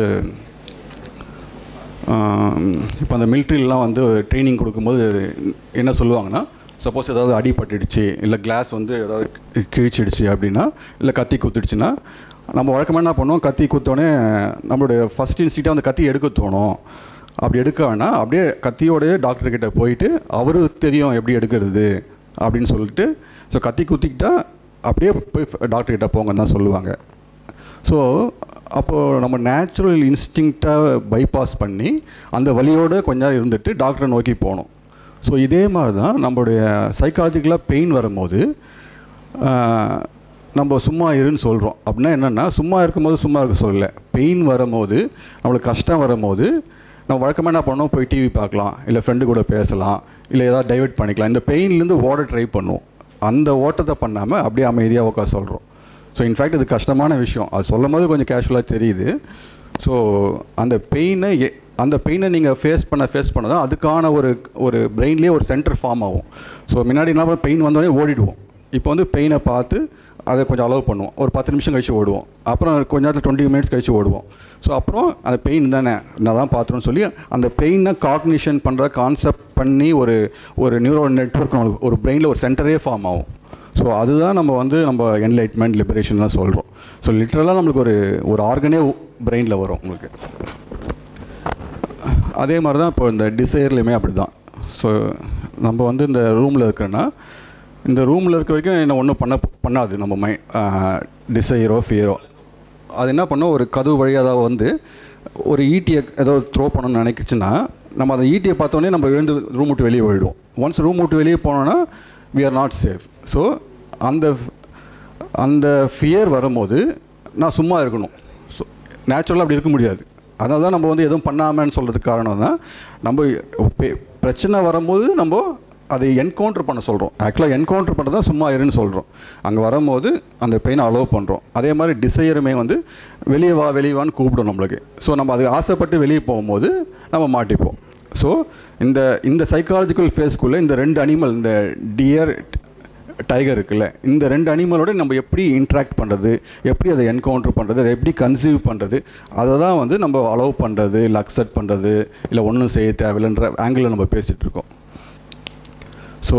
இப்போ அந்த மிலிட்ரிலாம் வந்து ட்ரைனிங் கொடுக்கும்போது என்ன சொல்லுவாங்கன்னா சப்போஸ் ஏதாவது அடிபட்டுடுச்சு இல்லை கிளாஸ் வந்து ஏதாவது கி- கிழிச்சிடுச்சு அப்படின்னா இல்லை கத்தி குத்துடுச்சுன்னா நம்ம வழக்கமாக என்ன பண்ணுவோம் கத்தி குத்தோடனே நம்மளுடைய ஃபஸ்ட் இன்ஸ்டிக்டாக அந்த கத்தி எடுக்க தோணும் அப்படி எடுக்க வேணாம் அப்படியே கத்தியோடய டாக்டர் கிட்ட போயிட்டு அவரு தெரியும் எப்படி எடுக்கிறது அப்படின்னு சொல்லிட்டு ஸோ கத்தி குத்திக்கிட்டா அப்படியே போய் டாக்டர் கிட்ட போங்கன்னு தான் சொல்லுவாங்க ஸோ அப்போது நம்ம நேச்சுரல் இன்ஸ்டிங்க்டாக பைபாஸ் பண்ணி அந்த வலியோடு கொஞ்ச நேரம் இருந்துட்டு டாக்டரை நோக்கி போகணும் ஸோ இதே மாதிரி தான் நம்மளுடைய சைக்காலஜிக்கலாக பெயின் வரும்போது ஆஹ், நம்ம சும்மா இருன்னு சொல்கிறோம் அப்படின்னா என்னென்னா சும்மா இருக்கும்போது சும்மா இருக்க சொல்லல பெயின் வரும்போது நம்மளுக்கு கஷ்டம் வரும்போது நம்ம வழக்கமாக என்ன பண்ணோம் போய் டிவி பார்க்கலாம் இல்லை ஃப்ரெண்டு கூட பேசலாம் இல்லை ஏதாவது டைவர்ட் பண்ணிக்கலாம் இந்த பெயின்லேருந்து ஓட ட்ரை பண்ணுவோம் அந்த ஓட்டத்தை பண்ணாமல் அப்படியே அமைதியாக உட்கார சொல்கிறோம் ஸோ இன்ஃபேக்ட் இது கஷ்டமான விஷயம் அது சொல்லும் போது கொஞ்சம் கேஷுவலாக தெரியுது ஸோ அந்த பெயினை அந்த பெயினை நீங்கள் ஃபேஸ் பண்ண ஃபேஸ் பண்ண தான் அதுக்கான ஒரு ஒரு பிரெயின்லேயே ஒரு சென்டர் ஃபார்ம் ஆகும் ஸோ முன்னாடி என்ன பெயின் வந்தோடனே ஓடிடுவோம் இப்போ வந்து பெயினை பார்த்து அதை கொஞ்சம் அலோவ் பண்ணுவோம் ஒரு பத்து நிமிஷம் கழிச்சு ஓடுவோம் அப்புறம் கொஞ்ச நேரத்தில் டுவெண்ட்டி மினிட்ஸ் கழிச்சு ஓடுவோம் ஸோ அப்புறம் அந்த பெயின் தானே நான் தான் பார்த்துருன்னு சொல்லி அந்த பெயினை காக்னிஷன் பண்ணுற கான்செப்ட் பண்ணி ஒரு ஒரு நியூரோ நெட்ஒர்க் நம்மளுக்கு ஒரு பிரெயினில் ஒரு சென்டரே ஃபார்ம் ஆகும் ஸோ அதுதான் நம்ம வந்து நம்ம என்லைட்மெண்ட் லிபரேஷன்லாம் சொல்கிறோம் ஸோ லிட்ரலாக நம்மளுக்கு ஒரு ஒரு ஆர்கனே பிரெயினில் வரும் உங்களுக்கு அதே மாதிரி தான் இப்போ இந்த டிசைர்லையுமே அப்படி தான் ஸோ நம்ம வந்து இந்த ரூமில் இருக்கிறோன்னா இந்த ரூமில் இருக்க வரைக்கும் என்ன ஒன்றும் பண்ண பண்ணாது நம்ம மை டிசைரோ ஃபியரோ அது என்ன பண்ணோம் ஒரு கதவு வழியாக தான் வந்து ஒரு ஈட்டியை ஏதோ த்ரோ பண்ணணும்னு நினைக்கிச்சுன்னா நம்ம அந்த ஈட்டியை பார்த்தோன்னே நம்ம எழுந்து ரூம் விட்டு வெளியே போயிடுவோம் ஒன்ஸ் ரூம் விட்டு வெளியே போனோன்னா we are not safe so அந்த அந்த ஃபியர் வரும்போது நான் சும்மா இருக்கணும் ஸோ நேச்சுரலாக அப்படி இருக்க முடியாது அதனால தான் நம்ம வந்து எதுவும் பண்ணாமன்னு சொல்கிறதுக்கு காரணம் தான் நம்ம பெ- பிரச்சனை வரும்போது நம்ம அதை என்கவுண்டர் பண்ண சொல்கிறோம் ஆக்சுவலாக என்கவுண்டர் பண்ணுறது தான் சும்மா இருன்னு சொல்கிறோம் அங்கே வரும்போது அந்த பெயினை அலோவ் பண்ணுறோம் அதே மாதிரி டிசையருமே வந்து வெளியே வா வெளியே வான்னு கூப்பிடும் நம்மளுக்கு ஸோ நம்ம அது ஆசைப்பட்டு வெளியே போகும்போது நம்ம மாட்டிப்போம் ஸோ இந்த இந்த சைக்காலஜிக்கல் ஃபேஸ்க்குள்ளே இந்த ரெண்டு அனிமல் இந்த டியர் டைகர் இருக்குல்ல இந்த ரெண்டு அனிமலோட நம்ம எப்படி இன்ட்ராக்ட் பண்ணுறது எப்படி அதை என்கவுண்டர் பண்ணுறது அதை எப்படி கன்சீவ் பண்ணுறது அதை தான் வந்து நம்ம அலோவ் பண்ணுறது இல்லை அக்செப்ட் பண்ணுறது இல்லை ஒன்றும் செய்ய தேவையில்லைன்ற ஆங்கிளில் நம்ம பேசிகிட்டு இருக்கோம் ஸோ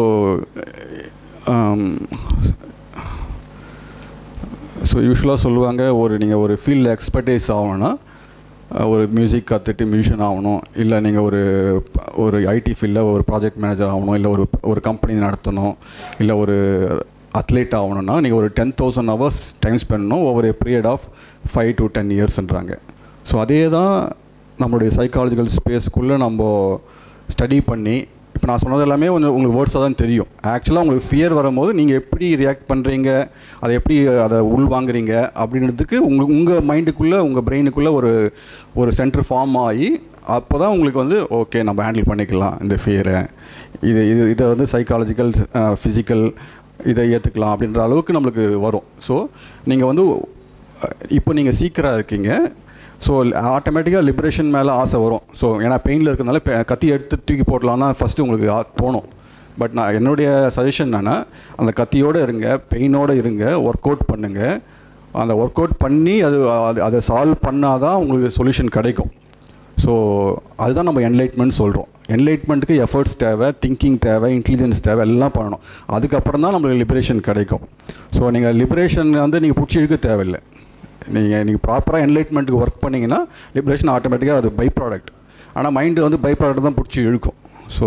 ஸோ யூஸ்வலாக சொல்லுவாங்க ஒரு நீங்கள் ஒரு ஃபீல்டில் எக்ஸ்பர்டைஸ் ஆகணும்னா அஹ், ஒரு மியூசிக் கற்றுட்டு மியூசிஷியன் ஆகணும் இல்லை நீங்கள் ஒரு ஒரு ஐடி ஃபீல்டில் ஒரு ப்ராஜெக்ட் மேனேஜர் ஆகணும் இல்லை ஒரு ஒரு கம்பெனி நடத்தணும் இல்லை ஒரு அத்லீட் ஆகணும்னா நீங்கள் ஒரு ten thousand hours time spend பண்ணணும் over a period of five to ten இயர்ஸ்ன்றாங்க ஸோ அதே தான் நம்மளுடைய சைக்காலஜிக்கல் ஸ்பேஸ்க்குள்ளே நம்ம ஸ்டடி பண்ணி இப்போ நான் சொன்னது எல்லாமே கொஞ்சம் உங்களுக்கு வேர்ட்ஸாக தான் தெரியும் ஆக்சுவலாக உங்களுக்கு ஃபியர் வரும்போது நீங்கள் எப்படி ரியாக்ட் பண்ணுறீங்க அதை எப்படி அதை உள்வாங்குறீங்க அப்படின்றதுக்கு உங்கள் உங்கள் மைண்டுக்குள்ளே உங்கள் பிரெயினுக்குள்ளே ஒரு ஒரு சென்டர் ஃபார்ம் ஆகி அப்போ தான் உங்களுக்கு வந்து ஓகே நம்ம ஹேண்டில் பண்ணிக்கலாம் இந்த ஃபியரை இது இது இதை வந்து சைக்காலஜிக்கல் ஃபிசிக்கல் இதை ஏற்றுக்கலாம் அப்படின்ற அளவுக்கு நம்மளுக்கு வரும் ஸோ நீங்கள் வந்து இப்போ நீங்கள் சீக்கிரம் இருக்கீங்க ஸோ ஆட்டோமேட்டிக்காக லிபரேஷன் மேலே ஆசை வரும் ஸோ ஏன்னா பெயினில் இருக்கிறதுனால pe- கத்தி எடுத்து தூக்கி போடலான்னா ஃபஸ்ட்டு உங்களுக்கு ஆ- தோணும் பட் நான் என்னுடைய சஜஷன் என்னென்னா அந்த கத்தியோடு இருங்க பெயினோடு இருங்க ஒர்க் அவுட் பண்ணுங்கள் அந்த ஒர்க் அவுட் பண்ணி அது அது அதை சால்வ் பண்ணால் தான் உங்களுக்கு சொல்யூஷன் கிடைக்கும் ஸோ அதுதான் நம்ம என்லைட்மெண்ட் சொல்கிறோம் என்லைட்மெண்ட்டுக்கு எஃபர்ட்ஸ் தேவை திங்கிங் தேவை இன்டெலிஜென்ஸ் தேவை எல்லாம் பண்ணணும் அதுக்கப்புறம் தான் நம்மளுக்கு லிபரேஷன் கிடைக்கும் ஸோ நீங்கள் லிபரேஷன் வந்து நீங்கள் பிடிச்சி இழுக்க தேவையில்லை நீங்கள் நீங்கள் ப்ராப்பராக என்லைட்மெண்ட்டுக்கு ஒர்க் பண்ணிங்கன்னா லிபரேஷன் ஆட்டோமேட்டிக்காக அது பை ப்ராடக்ட் ஆனால் மைண்டு வந்து பை ப்ராடக்ட் தான் பிடிச்சி இழுக்கும் ஸோ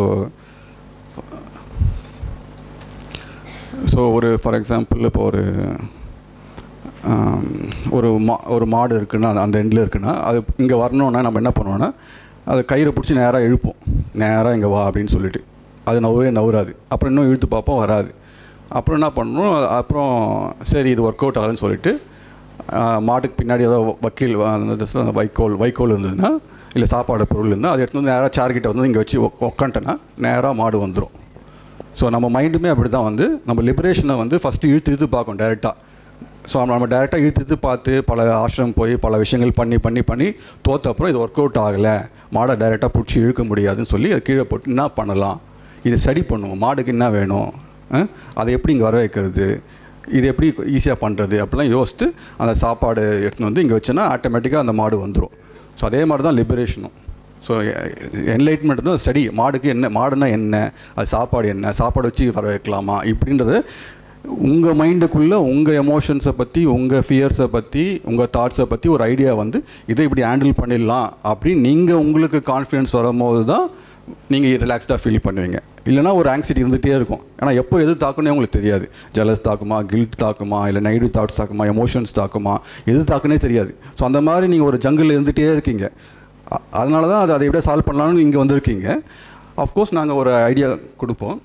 ஸோ ஒரு ஃபார் எக்ஸாம்பிள் இப்போ ஒரு ஆம், ஒரு மா ஒரு மாடு இருக்குன்னா அது அந்த எண்டில் இருக்குன்னா அது இங்கே வரணுன்னா நம்ம என்ன பண்ணுவோன்னா அது கயிறை பிடிச்சி நேராக இழுப்போம் நேராக இங்கே வா அப்படின்னு சொல்லிட்டு அது நவரே நவராது அப்புறம் இன்னும் இழுத்து பார்ப்போம் வராது அப்புறம் என்ன பண்ணணும் அப்புறம் சரி இது ஒர்க் அவுட் ஆகுதுன்னு சொல்லிட்டு ஆ, மாட்டுக்கு பின்னாடி ஏதோ வக்கீல் வ- அந்த அந்த வைக்கோல் வைக்கோல் இருந்ததுன்னா இல்லை சாப்பாடு பொருள் இருந்தால் அதை எடுத்து வந்து நேராக சேர்கிட்ட வந்து இங்கே வச்சு உக்- உக்காந்துட்டேன்னா நேராக மாடு வந்துடும் ஸோ நம்ம மைண்டுமே அப்படி தான் வந்து நம்ம லிபரேஷனை வந்து ஃபஸ்ட்டு இழுத்து இழுத்து பார்க்கும் டேரெக்டாக ஸோ நம்ம டேரெக்டாக இழுத்து இழுத்து பார்த்து பல ஆசிரமம் போய் பல விஷயங்கள் பண்ணி பண்ணி பண்ணி தோத்த அப்புறம் இது ஒர்க் அவுட் ஆகலை மாடை டைரெக்டாக பிடிச்சி இழுக்க முடியாதுன்னு சொல்லி அதை கீழே போட்டு என்ன பண்ணலாம் இது ஸ்டடி பண்ணுவோம் மாடுக்கு என்ன வேணும் அஹ்? அதை எப்படி இங்கே வர வைக்கிறது இது எப்படி ஈஸியாக பண்ணுறது அப்படிலாம் யோசித்து அந்த சாப்பாடு எடுத்துன்னு வந்து இங்கே வச்சோன்னா ஆட்டோமேட்டிக்காக அந்த மாடு வந்துடும் ஸோ அதே மாதிரி தான் லிபரேஷனும் ஸோ என்லைட்மெண்ட் தான் ஸ்டடி மாடுக்கு என்ன மாடுனா என்ன அது சாப்பாடு என்ன சாப்பாடு வச்சு வர வைக்கலாமா இப்படின்றது உங்கள் மைண்டுக்குள்ளே உங்கள் எமோஷன்ஸை பற்றி உங்கள் ஃபியர்ஸை பற்றி உங்கள் தாட்ஸை பற்றி ஒரு ஐடியா வந்து இதை இப்படி ஹேண்டில் பண்ணிடலாம் அப்படின்னு நீங்கள் உங்களுக்கு கான்ஃபிடென்ஸ் வரும்போது தான் நீங்கள் ரிலாக்ஸ்டாக ஃபீல் பண்ணுவீங்க இல்லைனா ஒரு ஆங்ஸைட்டி இருந்துகிட்டே இருக்கும் ஏன்னா எப்போ எது தாக்குனே உங்களுக்கு தெரியாது ஜலஸ் தாக்குமா கில்ட் தாக்குமா இல்லை நெகட்டிவ் தாட்ஸ் தாக்குமா எமோஷன்ஸ் தாக்குமா எது தாக்குனே தெரியாது ஸோ அந்த மாதிரி நீங்கள் ஒரு ஜங்கிள் இருந்துகிட்டே இருக்கீங்க அ- அதனால தான் அது அதை எப்படி சால்வ் பண்ணலாம்னு இங்கே வந்திருக்கீங்க அஃப்கோர்ஸ் நாங்கள் ஒரு ஐடியா கொடுப்போம்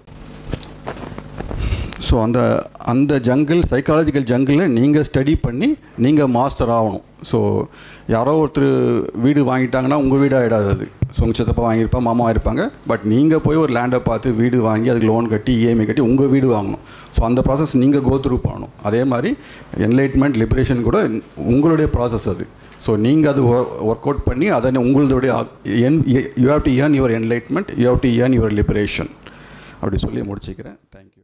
ஸோ அந்த அந்த ஜங்கிள் சைக்காலஜிக்கல் ஜங்கிளில் நீங்கள் ஸ்டடி பண்ணி நீங்கள் மாஸ்டர் ஆகணும் ஸோ யாரோ ஒருத்தர் வீடு வாங்கிட்டாங்கன்னா உங்கள் வீடு ஆகிடாது அது ஸோ உங்கள் சித்தப்பா வாங்கியிருப்பா மாமா இருப்பாங்க பட் நீங்கள் போய் ஒரு லேண்டை பார்த்து வீடு வாங்கி அதுக்கு லோன் கட்டி இஎம்ஐ கட்டி உங்கள் வீடு வாங்கணும் ஸோ அந்த ப்ராசஸ் நீங்கள் கோ த்ரூ பண்ணணும் அதே மாதிரி என்லைட்மெண்ட் லிபரேஷன் கூட உங்களுடைய ப்ராசஸ் அது ஸோ நீங்கள் அது ஒர்க் அவுட் பண்ணி அதை உங்களுடைய and you have to earn your enlightenment you have to earn your liberation அப்படி சொல்லி முடிச்சுக்கிறேன் தேங்க்யூ